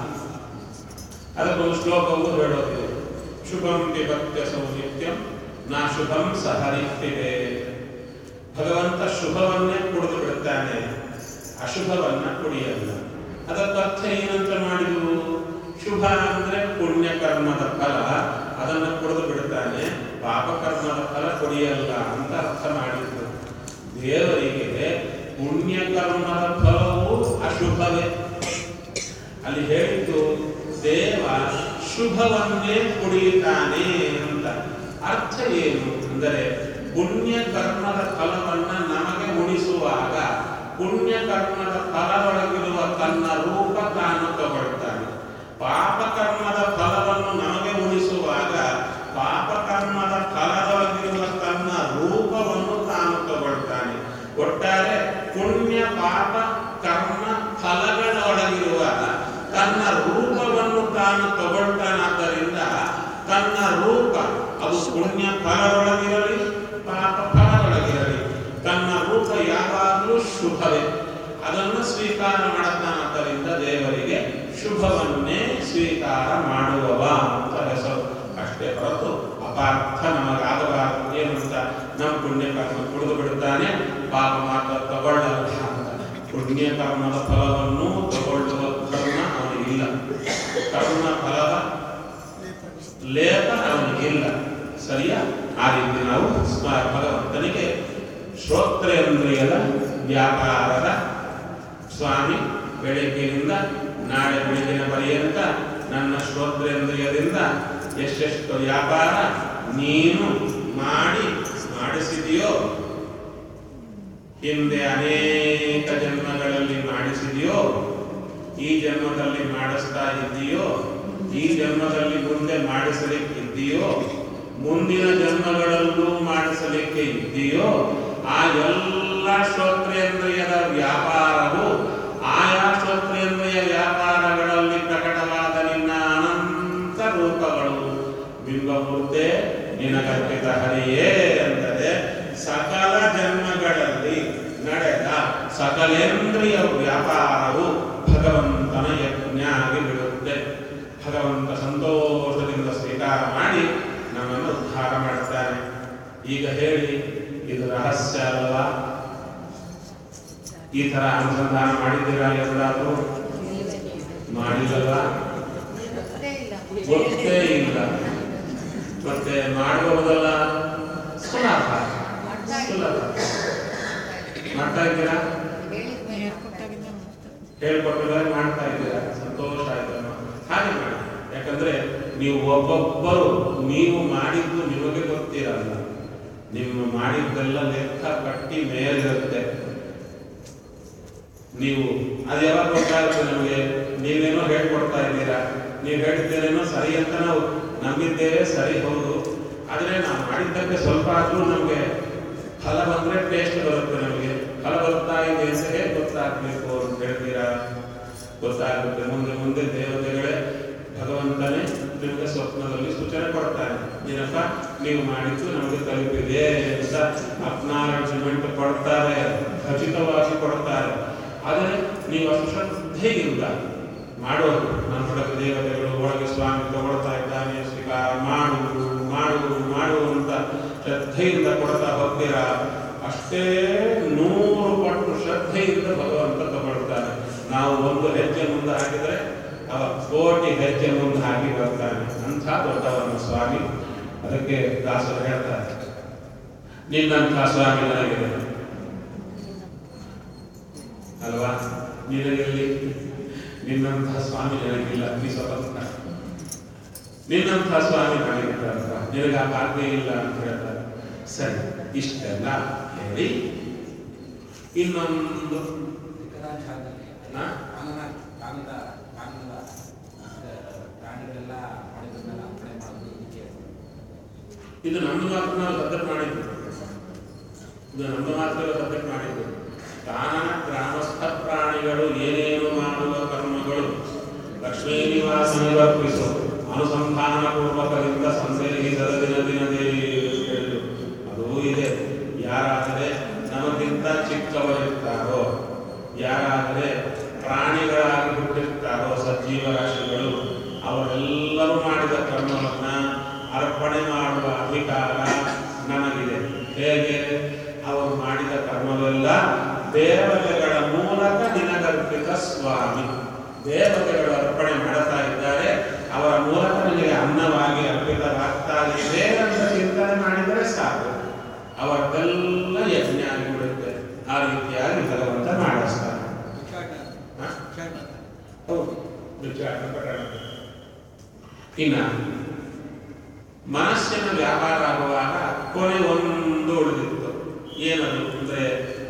ಅದಕ್ಕೊಂದು ಶ್ಲೋಕವು ಹೇಳೋದಿದೆ ಶುಭಂ ವಿಭಕ್ತ್ಯ ಸೌನಿತ್ಯಂ ನಾ ಶುಭಂ ಸಹರಿತ್ತಿದೆ ಭಗವಂತ ಶುಭವನ್ನೇ ಕುಡಿದು ಬಿಡುತ್ತಾನೆ ಅಶುಭವನ್ನ ಕುಡಿಯಲ್ಲ ಅದಕ್ಕೆ ಅರ್ಥ ಏನಂತ ಮಾಡಿದ್ರು ಶುಭ ಅಂದ್ರೆ ಪುಣ್ಯ ಕರ್ಮದ ಫಲ ಅದನ್ನು ಕುಡಿದು ಬಿಡುತ್ತಾನೆ ಪಾಪ ಕರ್ಮದ ಫಲ ಕುಡಿಯಲ್ಲ ಅಂತ ಅರ್ಥ ಮಾಡಿದ್ರು ದೇವರಿಗೆ ಪುಣ್ಯ ಕರ್ಮದ ಫಲವು ಅಶುಭವೇ ಅಲ್ಲಿ ಹೇಳಿದ್ದು ದೇವ ಶುಭವನ್ನೇ ಕುಡಿಯುತ್ತಾನೆ ಅಂತ ಅರ್ಥ ಏನು ಅಂದರೆ ಪುಣ್ಯ ಕರ್ಮದ ಫಲವನ್ನ ನಮಗೆ ಉಣಿಸುವಾಗ ಪುಣ್ಯ ಕರ್ಮದ ಫಲದೊಳಗಿರುವ ತನ್ನ ರೂಪ ತಾನು ತಗೊಳ್ತಾನೆ ಪಾಪ ಕರ್ಮದ ಫಲವನ್ನು ನಮಗೆ ಉಣಿಸುವಾಗ ಪಾಪ ಕರ್ಮದ ಫಲದೊಳಗಿರುವ ತನ್ನ ರೂಪವನ್ನು ತಾನು ತಗೊಳ್ತಾನೆ ಒಟ್ಟಾರೆ ಪುಣ್ಯ ಪಾಪ ಕರ್ಮ ಫಲಗಳೊಳಗಿರುವ ತನ್ನ ರೂಪವನ್ನು ತಾನು ತಗೊಳ್ತಾನಾದ್ದರಿಂದ ತನ್ನ ರೂಪ ಅದು ಪುಣ್ಯ ಫಲದೊಳಗಿರಲಿ ಪಾಪ ಫಲದೊಳಗಿರಲಿ ತನ್ನ ರೂಪ ಯಾವಾಗಲೂ ಶುಭವೇ ಅದನ್ನು ಸ್ವೀಕಾರ ಮಾಡುತ್ತಾನಾದ್ದರಿಂದ ದೇವರಿಗೆ ಶುಭವನ್ನೇ ಸ್ವೀಕಾರ ಮಾಡುವವ ಅಂತ ಹೆಸರು ಅಷ್ಟೇ ಹೊರತು ಅಪಾರ್ಥ ನಮಗಾಗಬಾರದು ಏನು ಅಂತ ನಮ್ಮ ಪುಣ್ಯ ಕರ್ಮ ಕುಡಿದು ಬಿಡುತ್ತಾನೆ ಪಾಪ ಮಾತ್ರ ತಗೊಳ್ಳಲ್ಲ ಅಂತ ಪುಣ್ಯ ಕರ್ಮದ ಫಲವನ್ನು ತಗೊಳ್ಳುವ ಕರ್ಮ ಅವನಿಗಿಲ್ಲ ಕರ್ಮ ಫಲದ ಲೇಪ ಅವನಿಗಿಲ್ಲ ಸರಿಯಾ ಆ ರೀತಿ ನಾವು ಸ್ಮ- ಭಗವಂತನಿಗೆ ಶ್ರೋತ್ರೇಂದ್ರಿಯದ ವ್ಯಾಪಾರದ ಸ್ವಾಮಿ ಬೆಳಗ್ಗಿನಿಂದ ನಾಳೆ ಬೆಳಗಿನ ಪರ್ಯಂತ ನನ್ನ ಶ್ರೋತ್ರೇಂದ್ರಿಯದಿಂದ ಎಷ್ಟೆಷ್ಟು ವ್ಯಾಪಾರ ನೀನು ಮಾಡಿ ಮಾಡಿಸಿದೆಯೋ ಹಿಂದೆ ಅನೇಕ ಜನ್ಮಗಳಲ್ಲಿ ಮಾಡಿಸಿದೆಯೋ ಈ ಜನ್ಮದಲ್ಲಿ ಮಾಡಿಸ್ತಾ ಇದ್ದೀಯೋ ಈ ಜನ್ಮದಲ್ಲಿ ಮುಂದೆ ಮಾಡಿಸಲಿಕ್ಕಿದ್ದೀಯೋ ಮುಂದಿನ ಜನ್ಮಗಳಲ್ಲೂ ಮಾಡಿಸಲಿಕ್ಕೆ ಇದ್ದೀಯೋ ಆ ಎಲ್ಲ ಶ್ರೋತ್ರೇಂದ್ರಿಯದ ವ್ಯಾಪಾರವು ಆಯಾ ಶ್ರೋತ್ರೇಂದ್ರಿಯ ವ್ಯಾಪಾರಗಳಲ್ಲಿ ಪ್ರಕಟವಾದ ನಿನ್ನ ಅನಂತ ರೂಪಗಳು ಬಿಂಬಮೂರ್ತೆ ನಿನಗರ್ಪಿತ ಹರಿಯೇ ಎಂದರೆ ಸಕಲ ಜನ್ಮಗಳಲ್ಲಿ ನಡೆದ ಸಕಲೇಂದ್ರಿಯ ವ್ಯಾಪಾರವು ಭಗವಂತನ ಯಜ್ಞ ಆಗಿ ಬಿಡುತ್ತೆ ಭಗವಂತ ಸಂತೋಷದಿಂದ ಸ್ವೀಕಾರ ಮಾಡಿ ನಮ್ಮನ್ನು ಉದ್ಧಾರ ಮಾಡ್ತಾನೆ ಈಗ ಹೇಳಿ ಇದು ರಹಸ್ಯ ಅಲ್ವಾ ಈ ತರ ಅನುಸಂಧಾನ ಮಾಡಿದ್ದೀರಾ ಎಲ್ಲಾದರೂ ಮಾಡಿಲ್ಲಲ್ಲ ಗೊತ್ತೇ ಇಲ್ಲ ಮತ್ತೆ ಮಾಡುವುದಲ್ಲ ಸುಲಭ ಸುಲಭ ಮಾಡ್ತಾ ಇದ್ದೀರಾ ಹೇಳ್ಕೊಟ್ಟಿದ್ದಾರೆ ಮಾಡ್ತಾ ಇದ್ದೀರಾ ಸಂತೋಷ ಆಯ್ತಮ್ಮ ಹಾಗೆ ಮಾಡಿ ಯಾಕಂದ್ರೆ ನೀವು ಒಬ್ಬೊಬ್ಬರು ನೀವು ಮಾಡಿದ್ದು ನಿಮಗೆ ಗೊತ್ತಿರಲ್ಲ ನಿಮ್ಮ ಮಾಡಿದ್ದೆಲ್ಲ ಲೆಕ್ಕ ಕಟ್ಟಿ ಮೇಲಿರುತ್ತೆ ನೀವು ಅದು ಯಾವಾಗ ಗೊತ್ತಾಗುತ್ತೆ ನಮಗೆ ನೀವೇನೋ ಹೇಳ್ಕೊಡ್ತಾ ಇದ್ದೀರಾ ನೀವು ಹೇಳ್ತೀರೇನೋ ಸರಿ ಅಂತ ನಾವು ನಂಬಿದ್ದೇವೆ ಸರಿ ಹೌದು ಆದರೆ ನಾವು ಮಾಡಿದ್ದಕ್ಕೆ ಸ್ವಲ್ಪ ಆದರೂ ನಮಗೆ ಫಲ ಬಂದ್ರೆ ಟೇಸ್ಟ್ ಬರುತ್ತೆ ನಮಗೆ ಫಲ ಬರ್ತಾ ಇದೆ ಅಂತ ಹೇಗೆ ಗೊತ್ತಾಗ್ಬೇಕು ಅಂತ ಹೇಳ್ತೀರಾ ಗೊತ್ತಾಗುತ್ತೆ ಮುಂದೆ ಮುಂದೆ ದೇವತೆಗಳೇ ಭಗವಂತನೇ ನಿಮಗೆ ಸ್ವಪ್ನದಲ್ಲಿ ಸೂಚನೆ ಕೊಡ್ತಾರೆ ಏನಪ್ಪ ನೀವು ಮಾಡಿದ್ದು ನಮಗೆ ತಲುಪಿದೆ ಅಂತ ಅಕ್ನಾಲಜ್ಮೆಂಟ್ ಕೊಡ್ತಾರೆ ಖಚಿತವಾಗಿ ಕೊಡ್ತಾರೆ ಆದರೆ ನೀವು ಅಷ್ಟು ಶ್ರದ್ಧೆಯಿಂದ ಮಾಡೋದು ನನ್ನೊಳಗೆ ದೇವತೆಗಳು ಒಳಗೆ ಸ್ವಾಮಿ ತಗೊಳ್ತಾ ಇದ್ದಾನೆ ಸ್ವೀಕಾರ ಮಾಡುವುದು ಮಾಡುವುದು ಮಾಡುವುದು ಅಂತ ಶ್ರದ್ಧೆಯಿಂದ ಕೊಡ್ತಾ ಹೋಗ್ತೀರಾ ಅಷ್ಟೇ ನೂರು ಪಟ್ಟು ಶ್ರದ್ಧೆಯಿಂದ ಭಗವಂತ ತಗೊಳ್ತಾನೆ ನಾವು ಒಂದು ಹೆಜ್ಜೆ ಮುಂದೆ ಹಾಕಿದರೆ ಅವ ಕೋಟಿ ಹೆಜ್ಜೆ ಮುಂದೆ ಹಾಕಿ ಬರ್ತಾನೆ ಅಂಥ ದೊಡ್ಡವನ ಸ್ವಾಮಿ ಅದಕ್ಕೆ ದಾಸರು ಹೇಳ್ತಾರೆ ನಿನ್ನಂಥ ಸ್ವಾಮಿ ನನಗಿದೆ ಅಲ್ವಾ ನಿನಗೆಲ್ಲಿ ನಿನ್ನಂಥ ಸ್ವಾಮಿ ನನಗಿಲ್ಲ ಈ ಸ್ವತಂತ್ರ ನಿನ್ನಂಥ ಸ್ವಾಮಿ ನನಗಿದ್ದಾರಪ್ಪ ನಿನಗೆ ಆ ಭಾಗ್ಯ ಇಲ್ಲ ಅಂತ ಹೇಳ್ತಾರೆ ಸರಿ ಇಷ್ಟೆಲ್ಲ ಹೇಳಿ ಇನ್ನೊಂದು ಹಾ? ಕಾಗದ ಕಾಗದ ಪ್ರಾಣಿಗಳೆಲ್ಲ ಮಾಡಿದ್ರನ್ನೆಲ್ಲ ಅರ್ಪಣೆ ಮಾಡೋದು ಇದಕ್ಕೆ ಇದು ನಮ್ಮ ಮಾತ್ರ ನಾವು ಸಬ್ಜೆಕ್ಟ್ ಮಾಡಿದ್ದು ಇದು ನಮ್ಮ ಮಾತ್ರ ಸಬ್ಜೆಕ್ಟ್ ಮಾಡಿದ್ದು ಕಾನನ ಗ್ರಾಮಸ್ಥ ಪ್ರಾಣಿಗಳು ಏನೇನು ಮಾಡುವ ಕರ್ಮಗಳು ಲಕ್ಷ್ಮೀ ನಿವಾಸನಿವರ್ಪಿಸು ಅನುಸಂಧಾನ ಪೂರ್ವಕದಿಂದ ಸಂದೇಹಿಸದ ದಿನ ದಿನದೇ ಹೇಳಿದ್ರು ಅದು ಇದೆ ಯಾರಾದರೆ ನಮಗಿಂತ ಚಿಕ್ಕವರಿರ್ತಾರೋ ಯಾರಾದರೆ ಪ್ರಾಣಿಗಳಾಗಿ ಹುಟ್ಟಿರ್ತಾರೋ ಸಜೀವ ರಾಶಿಗಳು ಅವರೆಲ್ಲರೂ ಮಾಡಿದ ಕರ್ಮವನ್ನ ಅರ್ಪಣೆ ಮಾಡುವ ಅಧಿಕಾರ ನಮಗಿದೆ ಹೇಗೆ ಅವರು ಮಾಡಿದ ಕರ್ಮವೆಲ್ಲ ದೇವತೆಗಳ ಮೂಲಕ ನಿನಗರ್ಪಿತ ಸ್ವಾಮಿ ದೇವತೆಗಳು ಅರ್ಪಣೆ ಮಾಡ್ತಾ ಇದ್ದಾರೆ ಅವರ ಮೂಲಕ ನಿನಗೆ ಅನ್ನವಾಗಿ ಅರ್ಪಿತವಾಗ್ತಾ ಇದೆ ಅಂತ ಚಿಂತನೆ ಮಾಡಿದರೆ ಸಾಕು ಅವರದೆಲ್ಲ ಯಜ್ಞ ಆಗಿಬಿಡುತ್ತೆ ಆ ರೀತಿಯಾಗಿ ಭಗವಂತ ಮಾಡಿಸ್ತಾನೆ ಹಾ? ಹೌದು ಭಿಕ್ಷಾಟನ ಪ್ರಕರಣ ಇನ್ನ ಮನಸ್ಸಿನ ವ್ಯಾಪಾರ ಆಗುವಾಗ ಕೊನೆ ಒಂದು ಉಳಿದಿತ್ತು ಏನದು ಅಂದ್ರೆ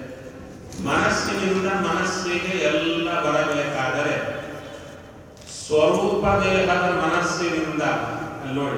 ಮನಸ್ಸಿನಿಂದ ಮನಸ್ಸಿಗೆ ಎಲ್ಲ ಬರಬೇಕಾದರೆ ಸ್ವರೂಪ ದೇಹದ ಮನಸ್ಸಿನಿಂದ ಅಲ್ಲಿ ನೋಡಿ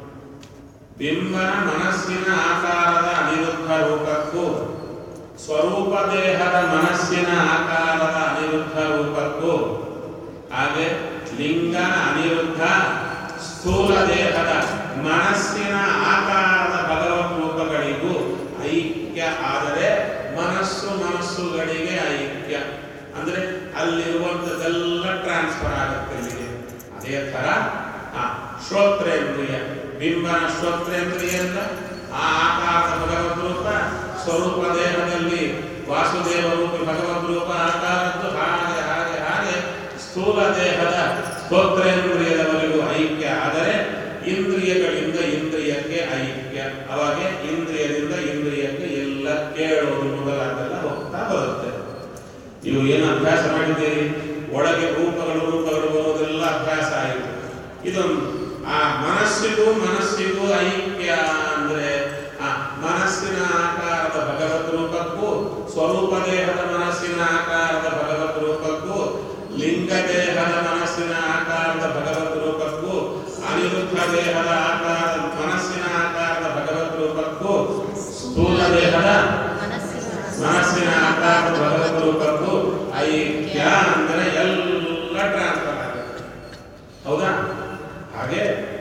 ಬಿಂಬನ ಮನಸ್ಸಿನ ಆಕಾರದ ಅನಿರುದ್ಧ ರೂಪಕ್ಕೂ ಸ್ವರೂಪ ದೇಹದ ಮನಸ್ಸಿನ ಆಕಾರದ ಅನಿರುದ್ಧ ರೂಪಕ್ಕೂ ಹಾಗೆ ಲಿಂಗನ ಅನಿರುದ್ಧ ಸ್ಥೂಲ ದೇಹದ ಮನಸ್ಸಿನ ಆಕಾರದ ಭಗವತ್ ರೂಪಗಳಿಗೂ ಐಕ್ಯ ಆದರೆ ಮನಸ್ಸು ಮನಸ್ಸುಗಳಿಗೆ ಐಕ್ಯ ಅಂದ್ರೆ ಅಲ್ಲಿರುವಂಥದ್ದೆಲ್ಲ ಟ್ರಾನ್ಸ್ಫರ್ ಆಗುತ್ತೆ ಇಲ್ಲಿಗೆ ಅದೇ ತರ ಆ ಶ್ರೋತ್ರೇಂದ್ರಿಯ ಬಿಂಬನ ಶ್ರೋತ್ರೇಂದ್ರಿಯ ಅಂತ ಆ ಆಕಾರದ ಭಗವದ್ ರೂಪ ಸ್ವರೂಪ ದೇಹದಲ್ಲಿ ವಾಸುದೇವ ರೂಪಿ ಭಗವದ್ ರೂಪ ಆಕಾರದ್ದು ಹಾಗೆ ಹಾಗೆ ಹಾಗೆ ಸ್ಥೂಲ ದೇಹದ ಸ್ತೋತ್ರೇಂದ್ರಿಯದವರೆಗೂ ಐಕ್ಯ ಆದರೆ ಇಂದ್ರಿಯಗಳಿಂದ ಇಂದ್ರಿಯಕ್ಕೆ ಐಕ್ಯ ಅವಾಗೆ ಇಂದ್ರಿಯದಿಂದ ಇಂದ್ರಿಯಕ್ಕೆ ಎಲ್ಲ ಕೇಳೋದು ಮೊದಲಾದೆಲ್ಲ ಹೋಗ್ತಾ ಬರುತ್ತೆ ನೀವು ಏನು ಅಭ್ಯಾಸ ಮಾಡಿದ್ದೀರಿ ಒಳಗೆ ರೂಪಗಳು ರೂಪಗಳು ಬರೋದೆಲ್ಲ ಅಭ್ಯಾಸ ಆಯಿತು ಇದೊಂದು ಆ ಮನಸ್ಸಿಗೂ ಮನಸ್ಸಿಗೂ ಐಕ್ಯ ಅಂದ್ರೆ ಆ ಮನಸ್ಸಿನ ಆಕಾರದ ಭಗವತ್ ರೂಪಕ್ಕೂ ಸ್ವರೂಪ ದೇಹದ ಮನಸ್ಸಿನ ಆಕಾರದ ಭಗವತ್ ರೂಪಕ್ಕೂ ಲಿಂಗ ದೇಹದ ಮನಸ್ಸಿನ ಆಕಾರದ ಭಗವತ್ ರೂಪಕ್ಕೂ ಅನಿರುದ್ಧ ದೇಹದ ಆಕಾರದ ಮನಸ್ಸಿನ ಆಕಾರದ ಭಗವತ್ ರೂಪಕ್ಕೂ ಸ್ಥೂಲ ದೇಹದ ಮನಸ್ಸಿನ ಆಕಾರದ ಭಗವತ್ ರೂಪಕ್ಕೂ ಐಕ್ಯ ಅಂದರೆ ಎಲ್ಲ ಟ್ರಾನ್ಸ್ಫರ್ ಆಗುತ್ತೆ ಹೌದಾ ಹಾಗೆ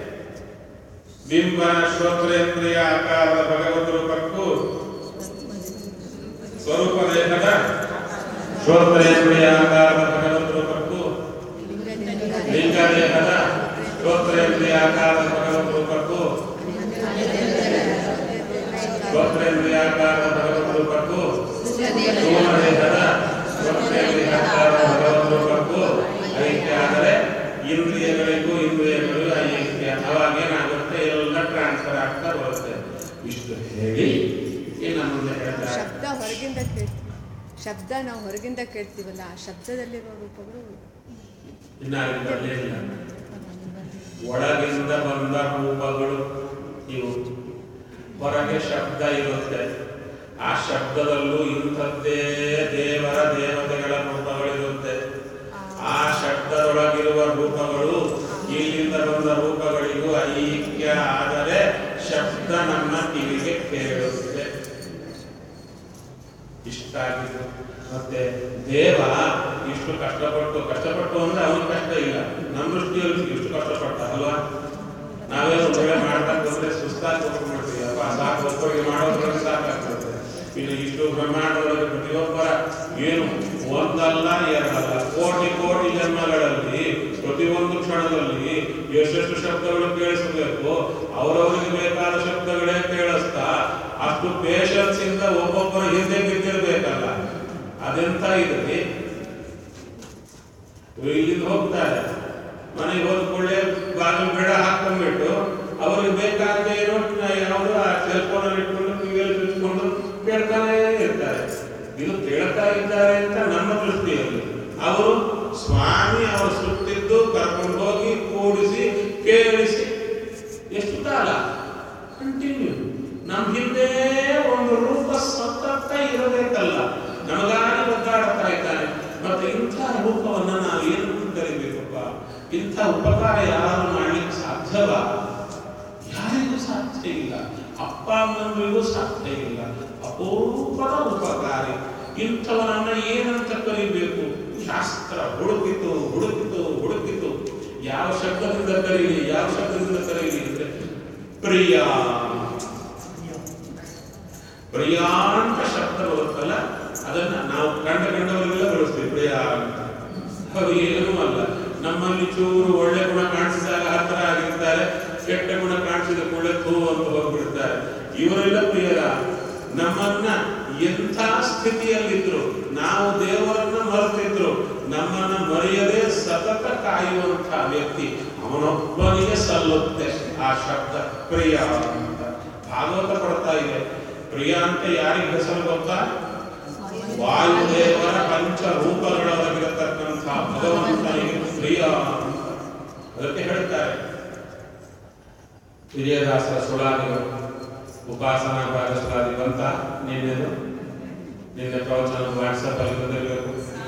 ಬಿಂಬನ ಶ್ರೋತ್ರೇಂದ್ರಿಯ ಆಕಾರದ ಭಗವತ್ ರೂಪಕ್ಕೂ ಸ್ವರೂಪ ದೇಹದ ಶ್ರೋತ್ರೇಂದ್ರಿಯ ಆಕಾರದ ಭಗವತ್ ರೂಪಕ್ಕೂ ಲಿಂಗ ದೇಹದ ಶ್ರೋತ್ರೇಂದ್ರಿಯ ಆಕಾರದ ಭಗವತ್ ರೂಪಕ್ಕೂ ಶ್ರೋತ್ರೇಂದ್ರಿಯ ಆಕಾರದ ಭಗವತ್ ರೂಪಕ್ಕೂ ಸ್ಥೂಲ ದೇಹದ ಶ್ರೋತ್ರೇಂದ್ರಿಯ ಆಕಾರದ ಭಗವತ್ ರೂಪಕ್ಕೂ ಐಕ್ಯ ಆದರೆ ಇಂದ್ರಿಯಗಳಿಗೂ ಇಂದ್ರಿಯಗಳು ಐಕ್ಯ ಅವಾಗ ಏನಾಗುತ್ತೆ ಎಲ್ಲ ಟ್ರಾನ್ಸ್ಫರ್ ಆಗ್ತಾ ಬರುತ್ತೆ ಇಷ್ಟು ಹೇಳಿ ಇನ್ನು ಮುಂದೆ ಹೇಳ್ತಾರೆ ಶಬ್ದ ಹೊರಗಿಂದ ಕೇಳ್ತೀವಿ ಶಬ್ದ ನಾವು ಹೊರಗಿಂದ ಕೇಳ್ತೀವಲ್ಲ ಆ ಶಬ್ದದಲ್ಲಿರುವ ರೂಪಗಳು ಇನ್ನಾರು ಬರಲಿಲ್ಲ ಒಳಗಿಂದ ಬಂದ ರೂಪಗಳು ಇವು ಹೊರಗೆ ಶಬ್ದ ಇರುತ್ತೆ ಆ ಶಬ್ದದಲ್ಲೂ ಇಂಥದ್ದೇ ದೇವರ ದೇವತೆಗಳ ರೂಪಗಳಿರುತ್ತೆ ಆ ಶಬ್ದದೊಳಗಿರುವ ರೂಪಗಳು ಇಲ್ಲಿಂದ ಬಂದ ರೂಪಗಳಿಗೂ ಐಕ್ಯ ಆದರೆ ಶಬ್ದ ನಮ್ಮ ಕಿವಿಗೆ ಕೇಳುತ್ತೆ ಇಷ್ಟ ಆಗಿದ್ದು ಮತ್ತೆ ದೇವ ಇಷ್ಟು ಕಷ್ಟಪಟ್ಟು ಕಷ್ಟಪಟ್ಟು ಅಂದ್ರೆ ಅವನಿಗೆ ಕಷ್ಟ ಇಲ್ಲ ನಮ್ಮ ದೃಷ್ಟಿಯಲ್ಲಿ ಇಷ್ಟು ಕಷ್ಟಪಟ್ಟ ಅಲ್ವಾ ನಾವೇನು ಬೇರೆ ಮಾಡ್ತಾ ಬಂದ್ರೆ ಸುಸ್ತಾಗಿ ಹೋಗ್ಬಿಡ್ತೀವಿ ಅಪ್ಪ ಸಾಕು ಒಬ್ಬರಿಗೆ ಮಾಡೋದ್ರೊಳಗೆ ಸಾಕಾಗ್ತದೆ ಇನ್ನು ಇಷ್ಟು ಬ್ರಹ್ಮಾಂಡದೊಳಗೆ ಪ್ರತಿಯೊಬ್ಬರ ಏನು ಒಂದಲ್ಲ ಎರಡಲ್ಲ ಕೋಟಿ ಕೋಟಿ ಜನ್ಮಗಳಲ್ಲಿ ಪ್ರತಿಯೊಂದು ಕ್ಷಣದಲ್ಲಿ ಎಷ್ಟೆಷ್ಟು ಶಬ್ದಗಳು ಕೇಳಿಸಬೇಕು ಅವರವರಿಗೆ ಬೇಕಾದ ಶಬ್ದಗಳೇ ಕೇಳಿಸ್ತಾ ಅಷ್ಟು ಪೇಷನ್ಸ್ ಇಂದ ಒಬ್ಬೊಬ್ಬರ ಹಿಂದೆ ಬಿದ್ದಿರ್ಬೇಕಲ್ಲ ಅದೆಂತ ಇದ್ರಿ ಇಲ್ಲಿಂದ ಹೋಗ್ತಾರೆ ಮನೆಗೆ ಹೋದ ಕೂಡಲೇ ಬಾಗಿಲು ಬೇಡ ಹಾಕೊಂಡ್ಬಿಟ್ಟು ಅವ್ರಿಗೆ ಬೇಕಾದ ಏನೋ ಯಾವುದೋ ಆ ಸೆಲ್ ಫೋನಲ್ಲಿ ಇಟ್ಕೊಂಡು ಟಿವಿಯಲ್ಲಿ ಚುಚ್ಕೊಂಡು ಕೇಳ್ತಾನೆ ಇರ್ತಾರೆ ಇದು ಕೇಳ್ತಾ ಇದ್ದಾರೆ ಅಂತ ನಮ್ಮ ದೃಷ್ಟಿಯಲ್ಲಿ ಅವರು ಸ್ವಾಮಿ ಅವರು ಸುತ್ತಿದ್ದು ಕರ್ಕೊಂಡು ಹೋಗಿ ಕೂಡಿಸಿ ಕೇಳಿಸಿ ಎಷ್ಟು ಕಾಲ ಕಂಟಿನ್ಯೂ ನಮ್ಮ ಹಿಂದೆ ಒಂದು ರೂಪ ಸತತ ಇರಬೇಕಲ್ಲ ನಮಗಾಗಿ ಒದ್ದಾಡ್ತಾ ಇದ್ದಾನೆ ಮತ್ತೆ ಇಂಥ ರೂಪವನ್ನ ನಾವು ಏನು ಕರಿಬೇಕಪ್ಪ ಇಂಥ ಉಪಕಾರ ಯಾರು ಮಾಡ್ಲಿಕ್ಕೆ ಸಾಧ್ಯವ ಯಾರಿಗೂ ಸಾಧ್ಯ ಇಲ್ಲ ಅಪ್ಪ ಅಮ್ಮನಿಗೂ ಸಾಧ್ಯ ಇಲ್ಲ ಅಪೂರ್ವದ ಉಪಕಾರಿ ಇಂಥವನನ್ನ ಏನಂತ ಕರಿಬೇಕು ಶಾಸ್ತ್ರ ಹುಡುಕಿತು ಹುಡುಕಿತು ಹುಡುಕಿತು ಯಾವ ಶಬ್ದದಿಂದ ಕರೀಲಿ ಯಾವ ಶಬ್ದದಿಂದ ಕರೀಲಿ ಅಂದ್ರೆ ಪ್ರಿಯ ಪ್ರಿಯ ಅಂತ ಶಬ್ದ ಬರುತ್ತಲ್ಲ ಅದನ್ನ ನಾವು ಕಂಡ ಕಂಡವರಿಗೆಲ್ಲ ಬಳಸ್ತೀವಿ ಪ್ರಿಯ ಅಂತ ಅದು ಏನೂ ಅಲ್ಲ ನಮ್ಮಲ್ಲಿ ಚೂರು ಒಳ್ಳೆ ಗುಣ ಕಾಣಿಸಿದಾಗ ಹತ್ತಿರ ಆಗಿರ್ತಾರೆ ಕೆಟ್ಟ ಗುಣ ಕಾಣಿಸಿದ ಕೂಡಲೇ ಥೂ ಅಂತ ಹೋಗ್ಬಿಡ್ತಾರೆ ಇವರೆಲ್ಲ ಪ್ರಿಯರ ನಮ್ಮನ್ನ ಎಂಥ ಸ್ಥಿತಿಯಲ್ಲಿದ್ರು ನಾವು ದೇವರನ್ನ ಮರೆತಿದ್ರು ನಮ್ಮನ್ನ ಮರೆಯದೆ ಸತತ ಕಾಯುವಂತಹ ವ್ಯಕ್ತಿ ಅವನೊಬ್ಬನಿಗೆ ಸಲ್ಲುತ್ತೆ ಆ ಶಬ್ದ ಪ್ರಿಯ ಅಂತ ಭಾಗವತ ಪಡ್ತಾ ಇದೆ ಪ್ರಿಯ ಅಂತ ಯಾರಿಗೆ ಹೆಸರು ಗೊತ್ತಾ ವಾಯುದೇವರ ಪಂಚ ರೂಪಗಳೊಳಗಿರತಕ್ಕಂಥ ಭಗವಂತನಿಗೆ ಪ್ರಿಯ ಅದಕ್ಕೆ ಹೇಳ್ತಾರೆ ವಿಜಯದಾಸರ ಸುಳಾದಿಗಳು ಉಪಾಸನಾ ಭಾಗ ಸುಳಾದಿ ಬಂತ ನಿನ್ನೆದು ನಿನ್ನೆ ಪ್ರವಚನ ವಾಟ್ಸಪ್ ಅಲ್ಲಿ ಬಂದಿರಬೇಕು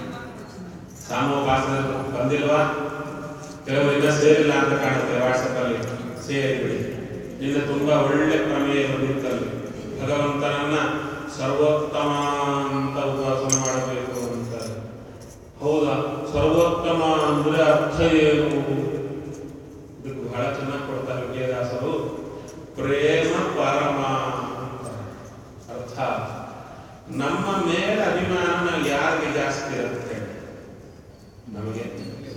ಸಾಮೋಪಾಸನ ಬಂದಿಲ್ವಾ ಕೆಲವರಿಂದ ಸೇರಿಲ್ಲ ಅಂತ ಕಾಣುತ್ತೆ ವಾಟ್ಸಪ್ ಅಲ್ಲಿ ಸೇರಿಬಿಡಿ ನಿನ್ನೆ ತುಂಬಾ ಒಳ್ಳೆ ಪ್ರಮೇಯ ಬಂದಿತ್ತಲ್ಲಿ ಭಗವಂತನನ್ನ ಸರ್ವೋತ್ತಮ ಅಂತ ಉಪಾಸನೆ ಮಾಡಬೇಕು ಅಂತ ಹೌದಾ ಸರ್ವೋತ್ತಮ ಅಂದ್ರೆ ಅರ್ಥ ಏನು ಇದಕ್ಕೆ ಬಹಳ ಚೆನ್ನಾಗಿ ಕೊಡ್ತಾರೆ ವಿಜಯದಾಸರು ಪ್ರೇಮ ಪರಮ ಅಂತ ಅರ್ಥ ನಮ್ಮ ಮೇಲೆ ಅಭಿಮಾನ ಯಾರಿಗೆ ಜಾಸ್ತಿ ಇರುತ್ತೆ ನಮಗೆ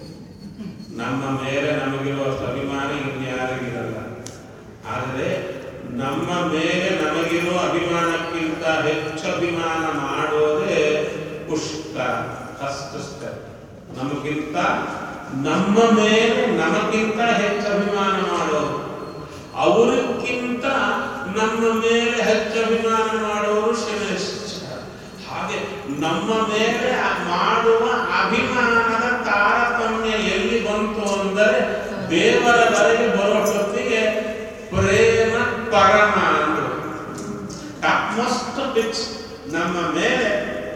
ನಮ್ಮ ಮೇಲೆ ನಮಗಿರುವಷ್ಟು ಅಭಿಮಾನ ಇನ್ಯಾರಿಗಿರಲ್ಲ ಆದರೆ ನಮ್ಮ ಮೇಲೆ ನಮಗಿರುವ ಅಭಿಮಾನಕ್ಕಿಂತ ಹೆಚ್ಚು ಅಭಿಮಾನ ಮಾಡೋದೇ ಪುಷ್ಕರ ಫಸ್ಟ್ ಸ್ಟೆಪ್ ನಮಗಿಂತ ನಮ್ಮ ಮೇಲೆ ನಮಗಿಂತ ಹೆಚ್ಚು ಅಭಿಮಾನ ಮಾಡೋರು ಅವರಿಗಿಂತ ನಮ್ಮ ಮೇಲೆ ಹೆಚ್ಚು ಅಭಿಮಾನ ಮಾಡೋರು ಶ್ರೇಷ್ಠ ಹಾಗೆ ನಮ್ಮ ಮೇಲೆ ಮಾಡುವ ಅಭಿಮಾನದ ತಾರತಮ್ಯ ಎಲ್ಲಿ ಬಂತು ಅಂದರೆ ದೇವರ ವರೆಗೆ ಬರೋಷ್ಟೊತ್ತಿಗೆ ಪ್ರೇಮ ಪರಮ ಅಂದ್ರು ಮೋಸ್ಟ್ ಪಿಚ್ ನಮ್ಮ ಮೇಲೆ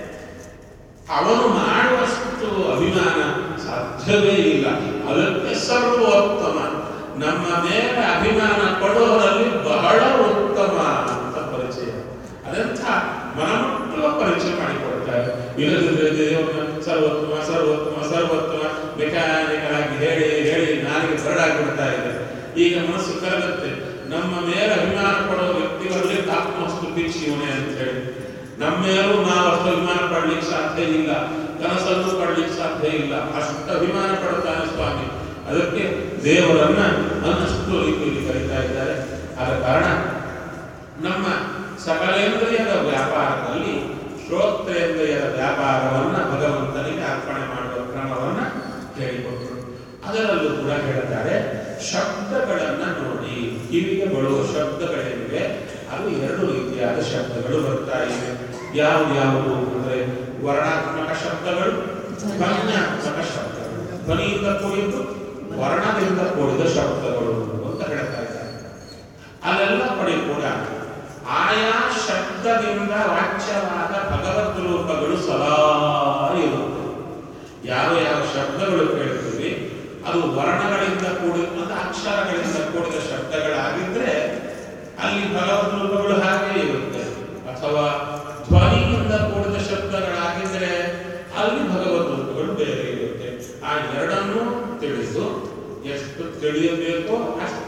ಅವನು ಮಾಡುವಷ್ಟು ಅಭಿಮಾನ ಸಾಧ್ಯವೇ ಇಲ್ಲ ಅದಕ್ಕೆ ಸರ್ವೋತ್ತಮ ನಮ್ಮ ಮೇಲೆ ಅಭಿಮಾನ ಪಡುವವರಲ್ಲಿ ಬಹಳ ಉತ್ತಮ ಅಂತ ಪರಿಚಯ ಅದೆಂಥ ಮನಮುಟ್ಟುವ ಪರಿಚಯ ಮಾಡಿಕೊಡ್ತಾರೆ ಇಲ್ಲದಿದ್ದರೆ ದೇವರನ್ನ ಸರ್ವೋತ್ತಮ ಸರ್ವೋತ್ತಮ ಸರ್ವೋತ್ತಮ ಮೆಕ್ಯಾನಿಕಲ್ ಆಗಿ ಹೇಳಿ ಹೇಳಿ ನಾಲಿಗೆ ಬರಡಾಗ್ಬಿಡ್ತಾ ಇದೆ ಈಗ ಮನಸ್ಸು ಕರಗುತ್ತೆ ನಮ್ಮ ಮೇಲೆ ಅಭಿಮಾನ ಪಡುವ ವ್ಯಕ್ತಿಗಳಲ್ಲಿ ಆತ್ಮಸ್ತು ಪಿಚ್ ಇವನೇ ಅಂತ ಹೇಳಿ ನಮ್ಮ ಮೇಲೂ ನಾವು ಅಷ್ಟು ಅಭಿಮಾನ ಪಡ್ಲಿಕ್ಕೆ ಸಾಧ್ಯ ಇಲ್ಲ ಕನಸನ್ನು ಪಡ್ಲಿಕ್ಕೆ ಸಾಧ್ಯ ಇಲ್ಲ ಅಷ್ಟು ಅಭಿಮಾನ ಪಡುತ್ತಾನೆ ಸ್ವಾಮಿ ಅದಕ್ಕೆ ದೇವರನ್ನ ಅನ್ನಷ್ಟು ರೀತಿಯಲ್ಲಿ ಕರೀತಾ ಇದ್ದಾರೆ ಆದ ಕಾರಣ ನಮ್ಮ ಸಕಲೇಂದ್ರಿಯದ ವ್ಯಾಪಾರದಲ್ಲಿ ಶ್ರೋತ್ರೇಂದ್ರಿಯದ ವ್ಯಾಪಾರವನ್ನ ಭಗವಂತನಿಗೆ ಅರ್ಪಣೆ ಮಾಡುವ ಕ್ರಮವನ್ನ ಹೇಳಿಕೊಟ್ರು ಅದರಲ್ಲೂ ಕೂಡ ಹೇಳ್ತಾರೆ ಶಬ್ದಗಳನ್ನ ನೋಡಿ ಕಿವಿಗೆ ಬಳುವ ಶಬ್ದಗಳೇನಿವೆ ಅದು ಎರಡು ರೀತಿಯಾದ ಶಬ್ದಗಳು ಬರ್ತಾ ಇವೆ ಯಾವ್ದು ಯಾವುದು ಅಂದ್ರೆ ವರ್ಣಾತ್ಮಕ ಶಬ್ದಗಳು ಧ್ವನ್ಯಾತ್ಮಕ ಶಬ್ದಗಳು ಧ್ವನಿಯಿಂದ ಕೂಡಿದ್ದು ವರ್ಣದಿಂದ ಕೂಡಿದ ಶಬ್ದಗಳು ಅಂತ ಹೇಳ್ತಾ ಇದ್ದಾರೆ ಅಲ್ಲೆಲ್ಲ ಕಡೆ ಕೂಡ ಆಯಾ ಶಬ್ದದಿಂದ ವಾಚ್ಯವಾದ ಭಗವದ್ ರೂಪಗಳು ಸದಾ ಇರುತ್ತೆ ಯಾವ ಯಾವ ಶಬ್ದಗಳು ಕೇಳ್ತೀವಿ ಅದು ವರ್ಣಗಳಿಂದ ಕೂಡಿದ ಅಂದ್ರೆ ಅಕ್ಷರಗಳಿಂದ ಕೂಡಿದ ಶಬ್ದಗಳಾಗಿದ್ರೆ ಅಲ್ಲಿ ಭಗವದ್ ರೂಪಗಳು ಹಾಗೆ ಇರುತ್ತೆ ಅಥವಾ ಧ್ವನಿಯಿಂದ ಕೂಡಿದ ಶಬ್ದಗಳಾಗಿದ್ರೆ ಅಲ್ಲಿ ಭಗವದ್ ರೂಪಗಳು ಬೇರೆ ಇರುತ್ತೆ ಆ ಎರಡನ್ನೂ ತಿಳಿದು ಎಷ್ಟು ತಿಳಿಯಬೇಕೋ ಅಷ್ಟು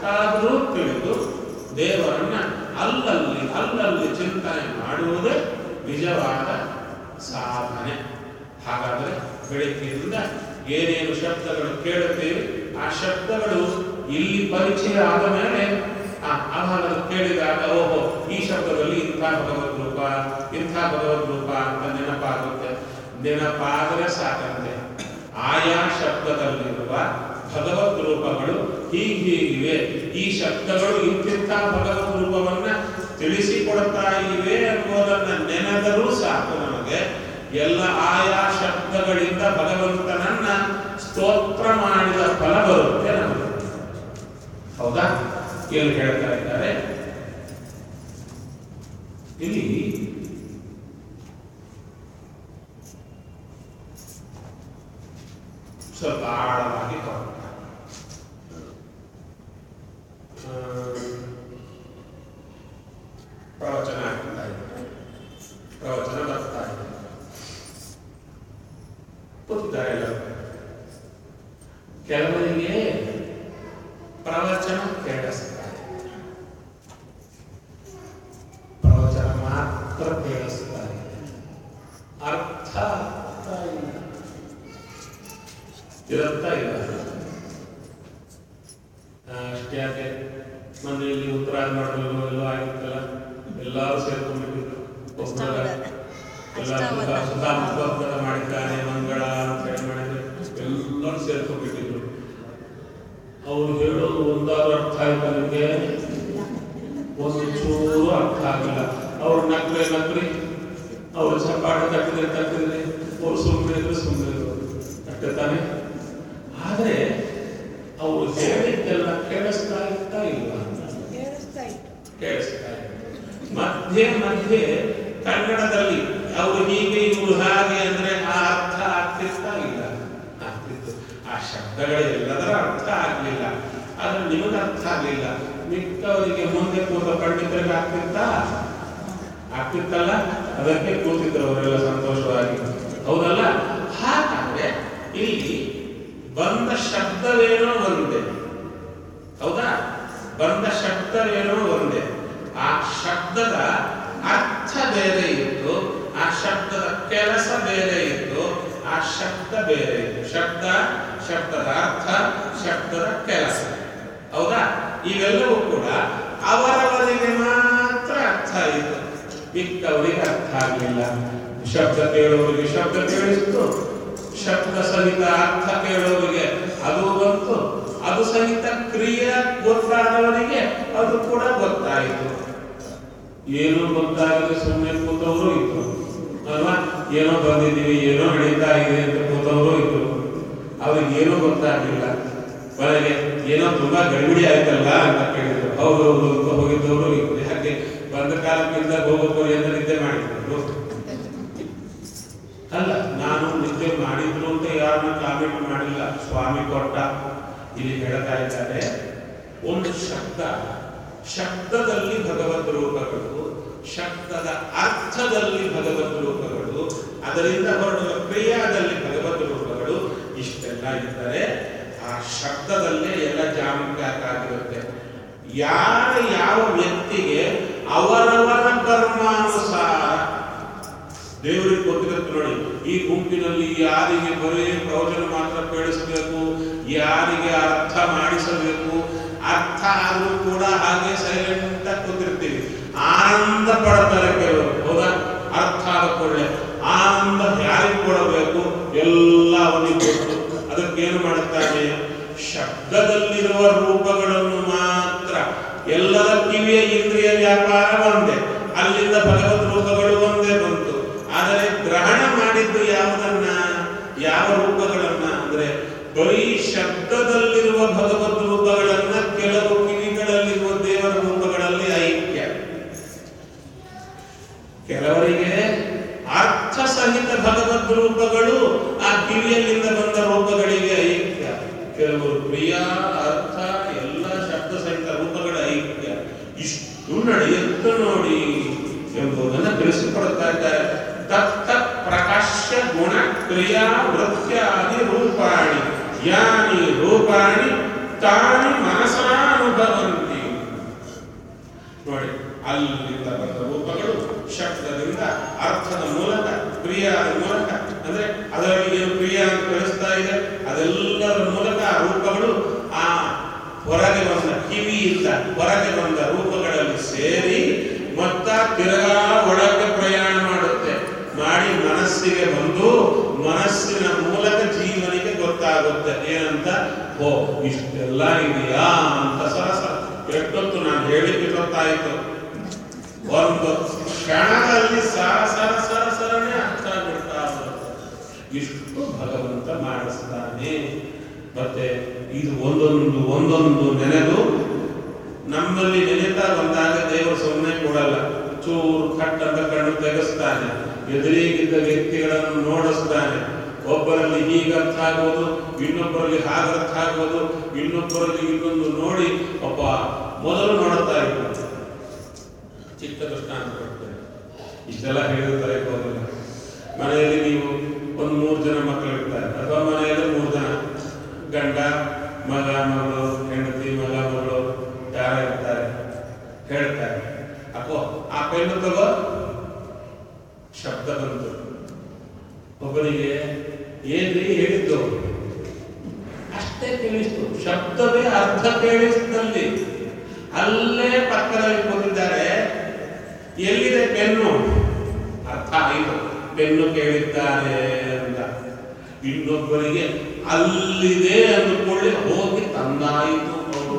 ಅಷ್ಟಾದರೂ ತಿಳಿದು ದೇವರನ್ನ ಅಲ್ಲಲ್ಲಿ ಅಲ್ಲಲ್ಲಿ ಚಿಂತನೆ ಮಾಡುವುದೇ ನಿಜವಾದ ಸಾಧನೆ ಹಾಗಾದರೆ ಬೆಳಗ್ಗೆಯಿಂದ ಏನೇನು ಶಬ್ದಗಳು ಕೇಳುತ್ತೇವೆ ಆ ಶಬ್ದಗಳು ಇಲ್ಲಿ ಪರಿಚಯ ಆದ ಮೇಲೆ ಆ ಆವಾಗ ಅದು ಕೇಳಿದಾಗ ಓಹೋ ಈ ಶಬ್ದದಲ್ಲಿ ಇಂಥ ಭಗವದ್ ರೂಪ ಇಂಥ ಭಗವದ್ ರೂಪ ಅಂತ ನೆನಪಾಗುತ್ತೆ ನೆನಪಾದರೆ ಸಾಕಂತೆ ಆಯಾ ಶಬ್ದದಲ್ಲಿರುವ ಭಗವದ್ ರೂಪಗಳು ಹೀಗಿವೆ ಈ ಶಬ್ದಗಳು ಇಂತಿಂಥ ಭಗವದ್ ರೂಪವನ್ನ ತಿಳಿಸಿಕೊಡ್ತಾ ಇವೆ ಎಂಬುದನ್ನ ನೆನೆದರೂ ಸಾಕು ನಮಗೆ ಎಲ್ಲ ಆಯಾ ಶಬ್ದಗಳಿಂದ ಭಗವಂತನನ್ನ ಸ್ತೋತ್ರ ಮಾಡಿದ ಫಲ ಬರುತ್ತೆ ನಮಗೆ ಹೌದಾ ಏನು ಹೇಳ್ತಾ ಇದ್ದಾರೆ ಇಲ್ಲಿ ಸ್ವಲ್ಪ ಆಳವಾಗಿ ತಗೊಂಡ ಪ್ರವಚನ ಆಗ್ತಾ ಇದೆ ಪ್ರವಚನ ಬರ್ತಾ ಇದೆ ಕೂತಿದ್ದಾರೆ ಎಲ್ಲರೂ ಕೆಲವರಿಗೆ ಪ್ರವಚನ ಕೇಳಿಸ್ತಾರೆ ಪ್ರವಚನ ಮಾತ್ರ ಕೇಳಿಸ್ತಾರೆ ಅರ್ಥ ಆಗ್ತಾ ಇಲ್ಲ ಇರುತ್ತಾ ಇಲ್ಲ ಆ, ಅಷ್ಟೇ ಯಾಕೆ ಮನೆಯಲ್ಲಿ ಉತ್ತರಾಯಣ ಮಾಡಲು ಎಲ್ಲ ಆಗಿತ್ತಲ್ಲ ಎಲ್ಲರೂ ಸೇರ್ಕೊಂಡ್ಬಿಟ್ಟಿದ್ರು ಒಬ್ಬರ ಎಲ್ಲ ಸುಧಾ ಸುಧಾಮುಖ ಮಾಡಿದ್ದಾನೆ ಮಂಗಳ ಅಂತ ಹೇಳಿ ಮಾಡಿದ್ರೆ ಎಲ್ಲರೂ ಸೇರ್ಕೊಂಡ್ಬಿಟ್ಟಿದ್ರು ಅವ್ರು ಹೇಳೋದು ಒಂದಾದ್ರೂ ಅರ್ಥ ಆಯ್ತಾ ನಿಮಗೆ ಒಂದು ಚೂರು ಅರ್ಥ ಆಗಿಲ್ಲ ಅವ್ರು ನಕ್ರೆ ನಕ್ರಿ ಅವ್ರು ಚಪ್ಪಾಳೆ ತಟ್ಟಿದ್ರೆ ತಟ್ಟಿದ್ರೆ ಅವ್ರು ಸುಮ್ಮನೆ ಇದ್ರು ಸುಮ್ಮನೆ ಇದ್ರು ಅಷ್ಟೇ ತಾನೆ ಆದರೆ ಅವರು ಹೇಳಿದ್ದೆಲ್ಲ ಕೇಳಿಸ್ತಾ ಇರ್ತಾ ಇಲ್ಲ ಕೇಳಿಸ್ತಾ ಇತ್ತು ಕೇಳಿಸ್ತಾ ಇದೆ ಮಧ್ಯೆ ಮಧ್ಯೆ ಕನ್ನಡದಲ್ಲಿ ಅವರು ಹೀಗೆ ಇವರು ಹಾಗೆ ಅಂದ್ರೆ ಆ ಅರ್ಥ ಆಗ್ತಿರ್ತಾ ಇಲ್ಲ ಆಗ್ತಿತ್ತು ಆ ಶಬ್ದಗಳೆಲ್ಲದರ ಅರ್ಥ ಆಗ್ಲಿಲ್ಲ ಆದ್ರೆ ನಿಮಗೆ ಅರ್ಥ ಆಗ್ಲಿಲ್ಲ ಮಿಕ್ಕವರಿಗೆ ಮುಂದೆ ಕೂತ ಪಂಡಿತರಿಗೆ ಆಗ್ತಿತ್ತಾ ಆಗ್ತಿತ್ತಲ್ಲ ಅದಕ್ಕೆ ಕೂತಿದ್ರು ಅವರೆಲ್ಲ ಸಂತೋಷವಾಗಿ ಹೌದಲ್ಲ ಹಾಗಾದ್ರೆ ಇಲ್ಲಿ ಬಂದ ಶಬ್ದವೇನೋ ಒಂದೇ ಹೌದಾ ಬಂದ ಶಬ್ದವೇನೋ ಒಂದೇ ಆ ಶಬ್ದದ ಅರ್ಥ ಬೇರೆ ಇತ್ತು ಆ ಶಬ್ದದ ಕೆಲಸ ಬೇರೆ ಇತ್ತು ಆ ಶಬ್ದ ಬೇರೆ ಇತ್ತು ಶಬ್ದ ಶಬ್ದದ ಅರ್ಥ ಶಬ್ದದ ಕೆಲಸ ಹೌದಾ ಇವೆಲ್ಲವೂ ಕೂಡ ಅವರವರಿಗೆ ಮಾತ್ರ ಅರ್ಥ ಆಯಿತು ಮಿಕ್ಕವರಿಗೆ ಅರ್ಥ ಆಗಲಿಲ್ಲ ಶಬ್ದ ಕೇಳೋರಿಗೆ ಶಬ್ದ ಕೇಳಿಸ್ತು ಶಬ್ದ ಸಹಿತ ಅರ್ಥ ಕೇಳೋರಿಗೆ ಅದು ಬಂತು ಅದು ಸಹಿತ ಕ್ರಿಯೆ ಗೊತ್ತಾದವನಿಗೆ ಅದು ಕೂಡ ಗೊತ್ತಾಯಿತು ಏನು ಗೊತ್ತಾಗದೆ ಸುಮ್ಮನೆ ಕೂತವರು ಇತ್ತು ಅಲ್ವಾ ಏನೋ ಬಂದಿದ್ದೀವಿ ಏನೋ ನಡೀತಾ ಇದೆ ಅಂತ ಕೂತವರು ಇದ್ರು ಅವ್ರಿಗೆ ಏನೂ ಗೊತ್ತಾಗಲಿಲ್ಲ ಕೊನೆಗೆ ಏನೋ ತುಂಬಾ ಗಡಿಬಿಡಿ ಆಯ್ತಲ್ಲ ಅಂತ ಕೇಳಿದ್ರು ಹೌದೌದು ಅಂತ ಹೋಗಿದ್ದವರು ಇದ್ರು ಯಾಕೆ ಬಂದ ಕಾಲಕ್ಕಿಂತ ಹೋಗೋದು ಎಂದು ನಿದ್ದೆ ಮಾಡಿದ್ರು ಅಲ್ಲ ನಾನು ನಿದ್ದೆ ಮಾಡಿದ್ರು ಅಂತ ಯಾರನ್ನ ಕಾಮೆಂಟ್ ಮಾಡಿಲ್ಲ ಸ್ವಾಮಿ ಕೊಟ್ಟ ಇಲ್ಲಿ ಹೇಳ್ತಾ ಇದ್ದಾರೆ ಒಂದು ಶಬ್ದ ಶಬ್ದದಲ್ಲಿ ಭಗವದ್ ರೂಪಗಳು ಶಬ್ದದ ಅರ್ಥದಲ್ಲಿ ಭಗವದ್ ರೂಪಗಳು ಅದರಿಂದ ಹೊರಡುವ ಕ್ರಿಯಾದಲ್ಲಿ ಭಗವದ್ ರೂಪಗಳು ಇಷ್ಟೆಲ್ಲ ಇದ್ದರೆ ಆ ಶಬ್ದದಲ್ಲೇ ಎಲ್ಲ ಜಾಮಕಾಗಿರುತ್ತೆ ಯಾರ ಯಾವ ವ್ಯಕ್ತಿಗೆ ಅವರವರ ಕರ್ಮಾನುಸಾರ ದೇವರಿಗೆ ಗೊತ್ತಿರುತ್ತೆ ನೋಡಿ ಈ ಗುಂಪಿನಲ್ಲಿ ಯಾರಿಗೆ ಬರೀ ಪ್ರವಚನ ಮಾತ್ರ ಕೇಳಿಸಬೇಕು ಯಾರಿಗೆ ಅರ್ಥ ಮಾಡಿಸಬೇಕು ಅರ್ಥ ಆದ್ರೂ ಕೂಡ ಹಾಗೆ ಸೈಲೆಂಟ್ ಆಗಿ ಕೂತಿರ್ತೀವಿ ಆನಂದ ಪಡ್ತಾರೆ ಕೆಲವರು ಹೌದಾ ಅರ್ಥ ಆದ ಕೂಡಲೇ ಆನಂದ ಯಾರಿಗೆ ಕೊಡಬೇಕು ಎಲ್ಲ ಅವನಿಗೆ ಗೊತ್ತು ಅದಕ್ಕೇನು ಮಾಡುತ್ತಾನೆ ಶಬ್ದದಲ್ಲಿರುವ ರೂಪಗಳನ್ನು ಮಾತ್ರ ಎಲ್ಲರ ಕಿವಿಯ ಇಂದ್ರಿಯ ವ್ಯಾಪಾರ ಒಂದೇ ಅಲ್ಲಿಂದ ಭಗವದ್ ರೂಪಗಳು ಒಂದೇ ಬಂತು ಆದರೆ ಗ್ರಹಣ ಮಾಡಿದ್ದು ಯಾವುದನ್ನ ಯಾವ ರೂಪಗಳನ್ನ ಅಂದ್ರೆ ಬರೀ ಶಬ್ದದಲ್ಲಿರುವ ಭಗವದ್ ರೂಪಗಳನ್ನ ಕೆಲವು ಕಿವಿಗಳಲ್ಲಿರುವ ದೇವರ ರೂಪಗಳಲ್ಲಿ ಐಕ್ಯ ಕೆಲವರಿಗೆ ಅರ್ಥ ಸಹಿತ ಭಗವದ್ ರೂಪಗಳು ಆ ಕಿವಿಯಲ್ಲಿಂದ ಬಂದ ರೂಪಗಳಿಗೆ ಐಕ್ಯ ಕೆಲವರು ಕ್ರಿಯಾ ಅರ್ಥ ಎಲ್ಲ ಶಬ್ದ ಸಹಿತ ರೂಪಗಳ ಐಕ್ಯ ಇಷ್ಟು ನಡೆಯುತ್ತ ನೋಡಿ ಎಂಬುದನ್ನು ತಿಳಿಸಿಕೊಡುತ್ತಾ ಇದ್ದಾರೆ ತತ್ತ ಪ್ರಕಾಶ್ಯ ಗುಣ ಕ್ರಿಯಾ ವೃತ್ಯಾದಿ ರೂಪಾಣಿ ಯಾನಿ ರೂಪಾಣಿ ತಾನಿ ಮನ ಮನಸಾನುಭವಂತಿ ನೋಡಿ ಅಲ್ಲಿಂದ ಬಂದ ರೂಪಗಳು ಶಬ್ದದಿಂದ ಅರ್ಥದ ಮೂಲಕ ಕ್ರಿಯಾದ ಮೂಲಕ ಅಂದ್ರೆ ಅದರಲ್ಲಿ ಏನು ಕ್ರಿಯೆ ಅಂತ ಕಳಿಸ್ತಾ ಇದೆ ಅದೆಲ್ಲರ ಮೂಲಕ ಆ ರೂಪಗಳು ಆ ಹೊರಗೆ ಬಂದ ಕಿವಿಯಿಂದ ಹೊರಗೆ ಬಂದ ರೂಪಗಳಲ್ಲಿ ಸೇರಿ ಮತ್ತ ತಿರುಗಾ ಒಳಗೆ ಪ್ರಯಾಣ ಮಾಡುತ್ತೆ ಮಾಡಿ ಮನಸ್ಸಿಗೆ ಬಂದು ಮನಸ್ಸಿನ ಮೂಲಕ ಜೀವನಿಗೆ ಗೊತ್ತಾಗುತ್ತೆ ಏನಂತ ಓ ಇಷ್ಟೆಲ್ಲ ಇದೆಯಾ ಅಂತ ಸರಸ ಎಷ್ಟೊತ್ತು ನಾನು ಹೇಳಿಕ್ಕೆ ಗೊತ್ತಾಯಿತು ಒಂದು ಕ್ಷಣದಲ್ಲಿ ಸರ ಸರ ಸರ ಸರನೇ ಅರ್ಥ ಆಗ್ಬಿಡ್ತಾ ಬರುತ್ತೆ. ಇಷ್ಟು ಭಗವಂತ ಮಾಡಿಸ್ತಾನೆ ಮತ್ತೆ ಇದು ಒಂದೊಂದು ಒಂದೊಂದು ನೆನೆದು ನಮ್ಮಲ್ಲಿ ನೆನೆತಾ ಬಂದಾಗ ದೇವರು ಸುಮ್ಮನೆ ಕೊಡಲ್ಲ ಚೂರು ಕಟ್ ಅಂತ ಕಣ್ಣು ತೆಗೆಸ್ತಾನೆ ಎದುರಿಗಿದ್ದ ವ್ಯಕ್ತಿಗಳನ್ನು ನೋಡಿಸ್ತಾನೆ ಒಬ್ಬರಲ್ಲಿ ಹೀಗೆ ಅರ್ಥ ಆಗೋದು ಇನ್ನೊಬ್ಬರಲ್ಲಿ ಹಾಗೆ ಅರ್ಥ ಆಗೋದು ಇನ್ನೊಬ್ಬರಲ್ಲಿ ಇನ್ನೊಂದು ನೋಡಿ ಒಬ್ಬ ಮೊದಲು ನೋಡುತ್ತಾ ಇರ್ತಾನೆ ಚಿಕ್ಕ ದೃಷ್ಟಾಂತ ಕೊಡ್ತೇನೆ ಇಷ್ಟೆಲ್ಲ ಹೇಳಿರ್ತಾರೆ ಹೋಗಿಲ್ಲ ಮನೆಯಲ್ಲಿ ನೀವು ಒಂದು ಮೂರು ಜನ ಮಕ್ಕಳು ಇರ್ತಾರೆ ಅಥವಾ ಮನೆಯಲ್ಲಿ ಮೂರು ಜನ ಗಂಡ ಮಗ ಮಗಳು ಹೆಂಡತಿ ಮಗ ಮಗಳು ಯಾರ ಇರ್ತಾರೆ ಹೇಳ್ತಾರೆ ಅಪ್ಪೋ ಆ ಪೆನ್ನು ತಗೋ ಶಬ್ದ ಬಂತು ಒಬ್ಬನಿಗೆ ಏನ್ರಿ ಹೇಳಿದ್ದು ಅಷ್ಟೇ ಕೇಳಿಸ್ತು ಶಬ್ದವೇ ಅರ್ಧ ಕೇಳಿಸಿದಲ್ಲಿ ಅಲ್ಲೇ ಪಕ್ಕದಲ್ಲಿ ಕೂತಿದ್ದಾರೆ ಎಲ್ಲಿದೆ ಪೆನ್ನು ಅರ್ಥ ಆಯಿತು ಪೆನ್ನು ಕೇಳಿದ್ದಾರೆ ಅಂತ ಇನ್ನೊಬ್ಬರಿಗೆ ಅಲ್ಲಿದೆ ಅಂದುಕೊಳ್ಳಿ ಹೋಗಿ ತಂದಾಯಿತು ಅವರು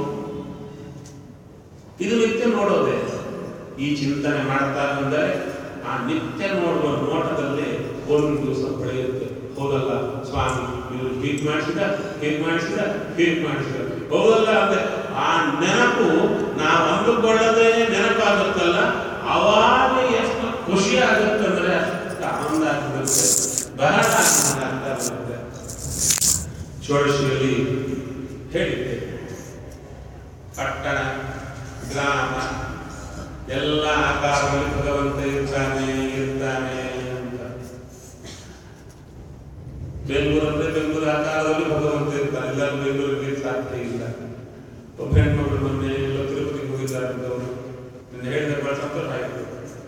ಇದು ನಿತ್ಯ ನೋಡೋದೇ ಈ ಚಿಂತನೆ ಮಾಡ್ತಾ ಬಂದರೆ ಆ ನಿತ್ಯ ನೋಡುವ ನೋಟದಲ್ಲಿ ಒಂದು ದಿವಸ ಬೆಳೆಯುತ್ತೆ ಹೌದಲ್ಲ ಸ್ವಾಮಿ ಇದು ಹೀಗೆ ಮಾಡಿಸಿದ ಹೀಗೆ ಮಾಡಿಸಿದ ಹೀಗೆ ಮಾಡಿಸಿದ ಹೌದಲ್ಲ ಅಂದ್ರೆ ಆ ನೆನಪು ನಾವು ಅಂದುಕೊಳ್ಳದೆ ನೆನಪಾಗುತ್ತಲ್ಲ ಅವಾಗ ಎಷ್ಟು ಖುಷಿ ಆಗುತ್ತಂದ್ರೆ ಅಷ್ಟು ಆನಂದ ಆಗಿರುತ್ತೆ ಬಹಳ ಆನಂದ ಆಗ್ತಾ ಬರುತ್ತೆ ಷೋಡಶಿಯಲ್ಲಿ ಹೇಳಿದ್ದೆ ಪಟ್ಟಣ ಗ್ರಾಮ ಎಲ್ಲ ಆಕಾರದಲ್ಲಿ ಭಗವಂತ ಇರ್ತಾನೆ ಇರ್ತಾನೆ ಅಂತ ಬೆಂಗಳೂರು ಅಂದ್ರೆ ಬೆಂಗಳೂರು ಆಕಾರದಲ್ಲಿ ಭಗವಂತ ಇರ್ತಾನೆ ಎಲ್ಲರೂ ಬೆಂಗಳೂರಿಗೆ ಸಾಧ್ಯ ಇಲ್ಲ ಒಬ್ಬ ಹೆಣ್ಮಗಳು ಮೊನ್ನೆ ಎಲ್ಲ ತಿರುಪತಿಗೆ ಹೋಗಿದ್ದಾರೆ ಅಂತವರು ನಿನ್ನೆ ಹೇಳಿದ ಬಹಳ ಸಂತೋಷ ಆಯಿತು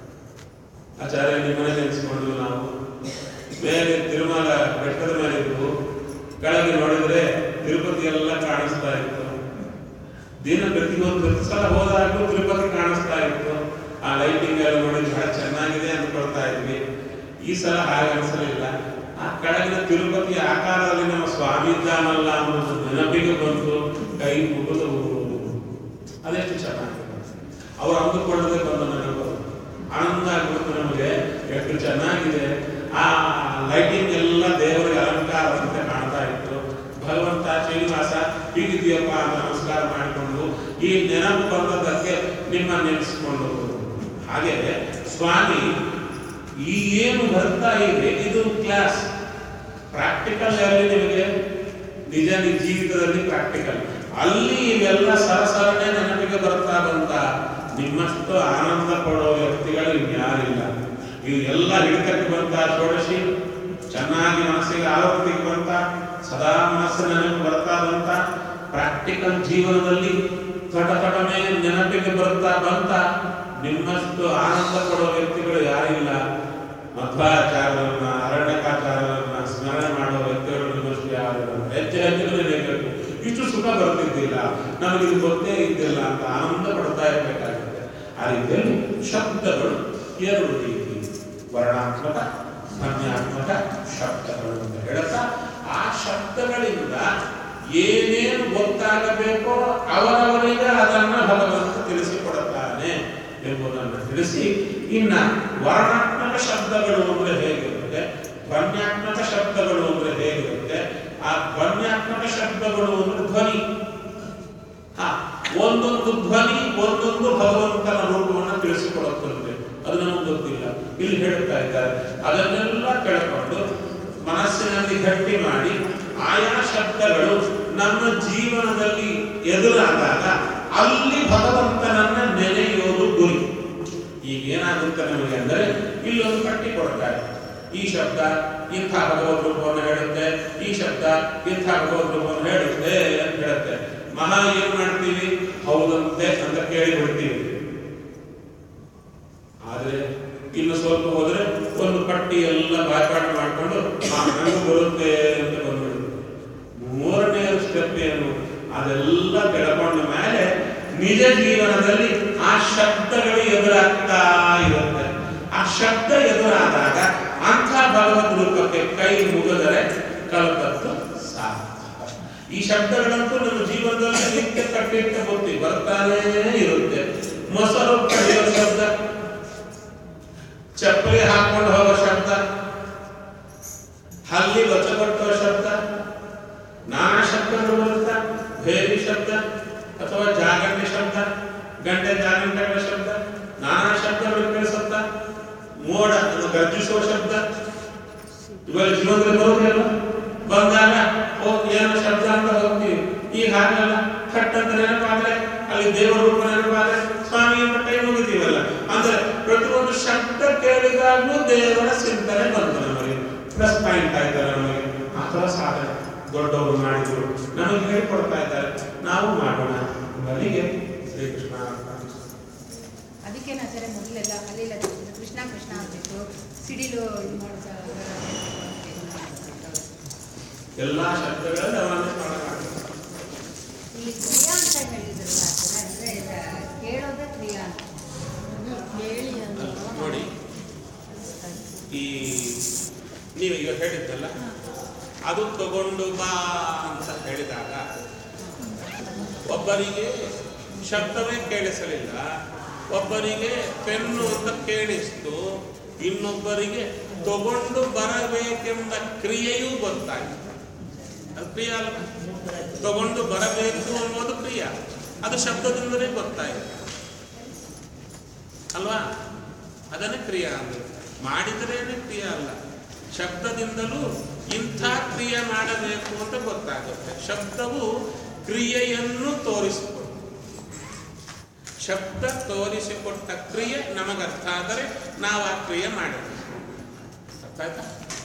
ಆಚಾರ್ಯ ನಿಮ್ಮ ಮನೆ ನೆನೆಸ್ಕೊಂಡು ನಾವು ಮೇಲೆ ತಿರುಮಲ ಬೆಟ್ಟದ ಮೇಲೆ ಇದ್ದು ಕೆಳಗೆ ನೋಡಿದ್ರೆ ತಿರುಪತಿ ಎಲ್ಲ ಕಾಣಿಸ್ತಾ ಇತ್ತು ದಿನ ಪ್ರತಿಯೊಂದು ಪ್ರತಿ ಸಲ ಹೋದಾಗಲೂ ತಿರುಪತಿ ಕಾಣಿಸ್ತಾ ಇತ್ತು ಆ ಲೈಟಿಂಗ್ ಎಲ್ಲ ನೋಡಿ ಬಹಳ ಚೆನ್ನಾಗಿದೆ ಅಂದ್ಕೊಳ್ತಾ ಇದ್ವಿ ಈ ಸಲ ಹಾಗೆ ಅನಿಸಲಿಲ್ಲ ಆ ಕೆಳಗಿನ ತಿರುಪತಿ ಆಕಾರದಲ್ಲಿ ನಮ್ಮ ಸ್ವಾಮಿ ಇದ್ದಾನಲ್ಲ ಅನ್ನೋದು ನೆನಪಿಗೆ ಬಂತು ಕೈ ಮುಗಿದು ಅದೆಷ್ಟು ಚೆನ್ನಾಗಿದೆ ಅವರು ಅಂದುಕೊಳ್ಳದೆ ಬಂದ ನೆನಪು ಆನಂದ ಆಗ್ಬಿಟ್ಟು ನಮಗೆ ಎಷ್ಟು ಚೆನ್ನಾಗಿದೆ ಆ ಲೈಟಿಂಗ್ ಎಲ್ಲ ದೇವರಿಗೆ ಅಲಂಕಾರದಂತೆ ಕಾಣ್ತಾ ಇತ್ತು ಭಗವಂತ ಶ್ರೀನಿವಾಸ ಹೀಗಿದೆಯಪ್ಪ ಅಂತ ನಮಸ್ಕಾರ ಮಾಡಿಕೊಂಡು ಈ ನೆನಪು ಬಂದದ್ದಕ್ಕೆ ನಿಮ್ಮ ನೆನೆಸ್ಕೊಂಡು ಹಾಗೆ ಸ್ವಾಮಿ ಈ ಏನು ಬರ್ತಾ ಇದೆ ಇದು ಕ್ಲಾಸ್ ಪ್ರಾಕ್ಟಿಕಲ್ ಅಲ್ಲಿ ನಿಮಗೆ ನಿಜ ನಿಜ ಜೀವಿತದಲ್ಲಿ ಪ್ರಾಕ್ಟಿಕಲ್ ಅಲ್ಲಿ ಇವೆಲ್ಲ ಸರಸರನೆ ನೆನಪಿಗೆ ಬರ್ತಾ ಬಂತ ನಿಮ್ಮಷ್ಟು ಆನಂದ ಪಡೋ ವ್ಯಕ್ತಿಗಳು ಇನ್ಯಾರಿಲ್ಲ ಇದು ಎಲ್ಲ ಹಿಡಿತಕ್ಕೆ ಬಂತ ಷೋಡಶಿ ಚೆನ್ನಾಗಿ ಮನಸ್ಸಿಗೆ ಆರೋಗ್ಯಕ್ಕೆ ಬಂತ ಸದಾ ಮನಸ್ಸಿನ ನೆನಪು ಬರ್ತಾ ಬಂತ ಪ್ರಾಕ್ಟಿಕಲ್ ಜೀವನದಲ್ಲಿ ತಟ ತಟನೆ ನೆನಪಿಗೆ ಬರ್ತಾ ಬಂತ ನಿಮ್ಮಷ್ಟು ಆನಂದ ಪಡೋ ವ್ಯಕ್ತಿಗಳು ಯಾರಿಲ್ಲ ಮಧ್ವಾಚಾರ್ಯರನ್ನ ಅರಣ್ಯಕಾಚಾರ್ಯರನ್ನ ಸ್ಮರಣೆ ಮಾಡುವ ವ್ಯಕ್ತಿಗಳು ನಿಮ್ಮಷ್ಟು ಯಾರಿಲ್ಲ ಹೆಜ್ಜೆ ಹೆಜ್ಜೆಗೂ ನೆನೆಯಬೇಕು ಇಷ್ಟು ಸುಖ ಬರ್ತಿದ್ದಿಲ್ಲ ನಮಗಿದು ಗೊತ್ತೇ ಇದ್ದಿಲ್ಲ ಅಂತ ಆನಂದ ಪಡ್ತಾ ಇರಬೇಕಾಗುತ್ತೆ ಆ ರೀತಿಯಲ್ಲಿ ಶಬ್ದಗಳು ಎರಡು ರೀತಿ ವರ್ಣಾತ್ಮಕ ಧ್ವನ್ಯಾತ್ಮಕ ಶಬ್ದಗಳು ಅಂತ ಹೇಳ್ತಾ ಆ ಶಬ್ದಗಳಿಂದ ಏನೇನು ಗೊತ್ತಾಗಬೇಕೋ ಅವರವರಿಗೆ ಅದನ್ನ ಭಗವಂತ ತಿಳಿಸಿಕೊಡುತ್ತಾನೆ ಎಂಬುದನ್ನು ತಿಳಿಸಿ ಇನ್ನ ವರ್ಣಾತ್ಮಕ ಶಬ್ದಗಳು ಅಂದ್ರೆ ಹೇಗಿರುತ್ತೆ ಧ್ವನ್ಯಾತ್ಮಕ ಶಬ್ದಗಳು ಅಂದ್ರೆ ಹೇಗಿರುತ್ತೆ ಆ ಧ್ವನ್ಯಾತ್ಮಕ ಶಬ್ದಗಳು ಅಂದ್ರೆ ಧ್ವನಿ ಹಾ ಒಂದೊಂದು ಧ್ವನಿ ಒಂದೊಂದು ಭಗವಂತನ ರೂಪವನ್ನು ತಿಳಿಸಿಕೊಡುತ್ತದೆ ಅದು ನಮಗೆ ಗೊತ್ತಿಲ್ಲ ಇಲ್ಲಿ ಹೇಳುತ್ತಾ ಇದ್ದಾರೆ ಅದನ್ನೆಲ್ಲ ಕೆಳಕೊಂಡು ಮನಸ್ಸಿನಲ್ಲಿ ಗಟ್ಟಿ ಮಾಡಿ ಆಯಾ ಶಬ್ದಗಳು ನಮ್ಮ ಜೀವನದಲ್ಲಿ ಎದುರಾದಾಗ ಅಲ್ಲಿ ಭಗವಂತನನ್ನ ನೆನೆಯೋದು ಗುರಿ ಈಗ ಏನಾಗುತ್ತೆ ನಮಗೆ ಅಂದರೆ ಇಲ್ಲೊಂದು ಪಟ್ಟಿ ಕೊಡ್ತಾರೆ ಈ ಶಬ್ದ ಇಂಥ ಭಗವದ್ ರೂಪವನ್ನು ಹೇಳುತ್ತೆ ಈ ಶಬ್ದ ಇಂಥ ಭಗವದ್ ರೂಪವನ್ನು ಹೇಳುತ್ತೆ ಅಂತ ಹೇಳುತ್ತೆ ಮಹಾ ಏನ್ ಮಾಡ್ತೀವಿ ಹೌದಂತೆ ಅಂತ ಕೇಳಿ ಬಿಡ್ತೀವಿ ಆದ್ರೆ ಇನ್ನು ಸ್ವಲ್ಪ ಹೋದ್ರೆ ಒಂದು ಪಟ್ಟಿ ಎಲ್ಲ ಬಾಯ್ಪಾಠ ಮಾಡ್ಕೊಂಡು ಆ, ನನಗೂ ಬರುತ್ತೆ ಅಂತ ಬಂದ್ಬಿಡುತ್ತೆ ಮೂರನೇ ಸ್ಟೆಪ್ ಏನು ಅದೆಲ್ಲ ಕೆಳಕೊಂಡ ಮೇಲೆ ನಿಜ ಜೀವನದಲ್ಲಿ ಆ ಶಬ್ದಗಳು ಎದುರಾಗ್ತಾ ಇರುತ್ತೆ ಆ ಶಬ್ದ ಎದುರಾದಾಗ ಅಂಥ ಭಗವದ್ ರೂಪಕ್ಕೆ ಕೈ ಮುಗಿದರೆ ಕಲ್ಪತ್ತು ಸಾರ್ಥಕ ಈ ಶಬ್ದಗಳಂತೂ ನಮ್ಮ ಜೀವನದಲ್ಲಿ ನಿತ್ಯ ಕಟ್ಟಿಟ್ಟ ಬುತ್ತಿ ಬರ್ತಾನೇ ಇರುತ್ತೆ ಮೊಸರು ಕಡಿಯೋ ಶಬ್ದ ಚಪ್ಪಲಿ ಹಾಕೊಂಡು ಹೋಗೋ ಶಬ್ದ ಹಲ್ಲಿ ಕೊಟ್ಟುವ ಶಬ್ದ ನಾನಾ ಶಬ್ದಗಳು ಬರುತ್ತಾ ಭೇರಿ ಶಬ್ದ ಅಥವಾ ಜಾಗರಣೆ ಶಬ್ದ ಗಂಟೆ ಜಾಗರಣೆಗಳ ಶಬ್ದ ನಾನಾ ಶಬ್ದಗಳು ಕೇಳಿಸುತ್ತ ಮೋಡ ಅನ್ನು ಗರ್ಜಿಸುವ ಶಬ್ದ ಇವಾಗ ಜೀವನದಲ್ಲಿ ಬರುವುದಿಲ್ಲ ಬಂದಾಗ ಓ ಏನೋ ಶಬ್ದ ಅಂತ ಹೋಗ್ತೀವಿ ಈಗ ಹಾಗಲ್ಲ ಕಟ್ ಅಂತ ನೆನಪಾದ್ರೆ ಅಲ್ಲಿ ದೇವರ ರೂಪ ನೆನಪಾದ್ರೆ ಸ್ವಾಮಿ ಅಂತ ಕೈ ಮುಗಿತೀವಲ್ಲ ಅಂದ್ರೆ ಪ್ರತಿಯೊಂದು ಶಬ್ದ ಕೇಳಿದಾಗ್ಲೂ ದೇವರ ಚಿಂತನೆ ಬಂತು ನಮಗೆ ಪ್ಲಸ್ ಪಾಯಿಂಟ್ ಆಯ್ತಾರೆ ನಮಗೆ ಆ ಥರ ಸಾಧನೆ ದೊಡ್ಡವರು ಮಾಡಿದ್ರು ನಮಗೆ ಹೇಳಿಕೊಡ್ತಾ ಇದ್ದಾರೆ ನಾವು ಮಾಡೋಣ ಬಲಿಗೆ ಶ್ರೀಕೃಷ್ಣ ಅರ್ಪಣೆ. ಅದಕ್ಕೆ ಆಚಾರ್ಯ ಮೊದಲೆಲ್ಲ ಅಲ್ಲೆಲ್ಲ ಕೃಷ್ಣ ಕೃಷ್ಣ ಅಂತಿತ್ತು ಸಿಡಿಲು ಇದು ಮಾಡ್ತಾ ಎಲ್ಲಾ ಶಬ್ದಗಳಲ್ಲಿ ಅವನನ್ನು ಸ್ಮರಣೆ ಮಾಡ್ತಾರೆ ಇಲ್ಲಿ ಕ್ರಿಯಾ ಅಂತ ಹೇಳಿದ್ರಲ್ಲ ಸರ್ ಅಂದ್ರೆ ಇದು ಕೇಳೋದೇ ಕ್ರಿಯಾ ಅಂತ ಹೇಳಿ ಅಂದ್ರೆ ನೋಡಿ ಈ ನೀವು ಈಗ ಹೇಳಿದ್ದಲ್ಲ ಅದು ತಗೊಂಡು ಬಾ ಅಂತ ಹೇಳಿದಾಗ ಒಬ್ಬರಿಗೆ ಶಬ್ದವೇ ಕೇಳಿಸಲಿಲ್ಲ ಒಬ್ಬರಿಗೆ ಪೆನ್ನು ಅಂತ ಕೇಳಿಸ್ತು ಇನ್ನೊಬ್ಬರಿಗೆ ತಗೊಂಡು ಬರಬೇಕೆಂಬ ಕ್ರಿಯೆಯೂ ಗೊತ್ತಾಯಿತು ಅದು ಕ್ರಿಯೆ ಅಲ್ಲ ತಗೊಂಡು ಬರಬೇಕು ಅನ್ನೋದು ಕ್ರಿಯೆ ಅದು ಶಬ್ದದಿಂದಲೇ ಗೊತ್ತಾಯಿತು ಅಲ್ವಾ ಅದನ್ನೇ ಕ್ರಿಯೆ ಅಂದ್ರೆ ಮಾಡಿದ್ರೇನೆ ಕ್ರಿಯೆ ಅಲ್ಲ ಶಬ್ದದಿಂದಲೂ ಇಂಥ ಕ್ರಿಯೆ ಮಾಡಬೇಕು ಅಂತ ಗೊತ್ತಾಗುತ್ತೆ ಶಬ್ದವು ಕ್ರಿಯೆಯನ್ನು ತೋರಿಸಿಕೊಡು ಶಬ್ದ ತೋರಿಸಿಕೊಟ್ಟ ಕ್ರಿಯೆ ನಮಗರ್ಥ ಆದರೆ ನಾವು ಆ ಕ್ರಿಯೆ ಮಾಡಿದ್ವಿ ಅರ್ಥ ಆಯ್ತಾ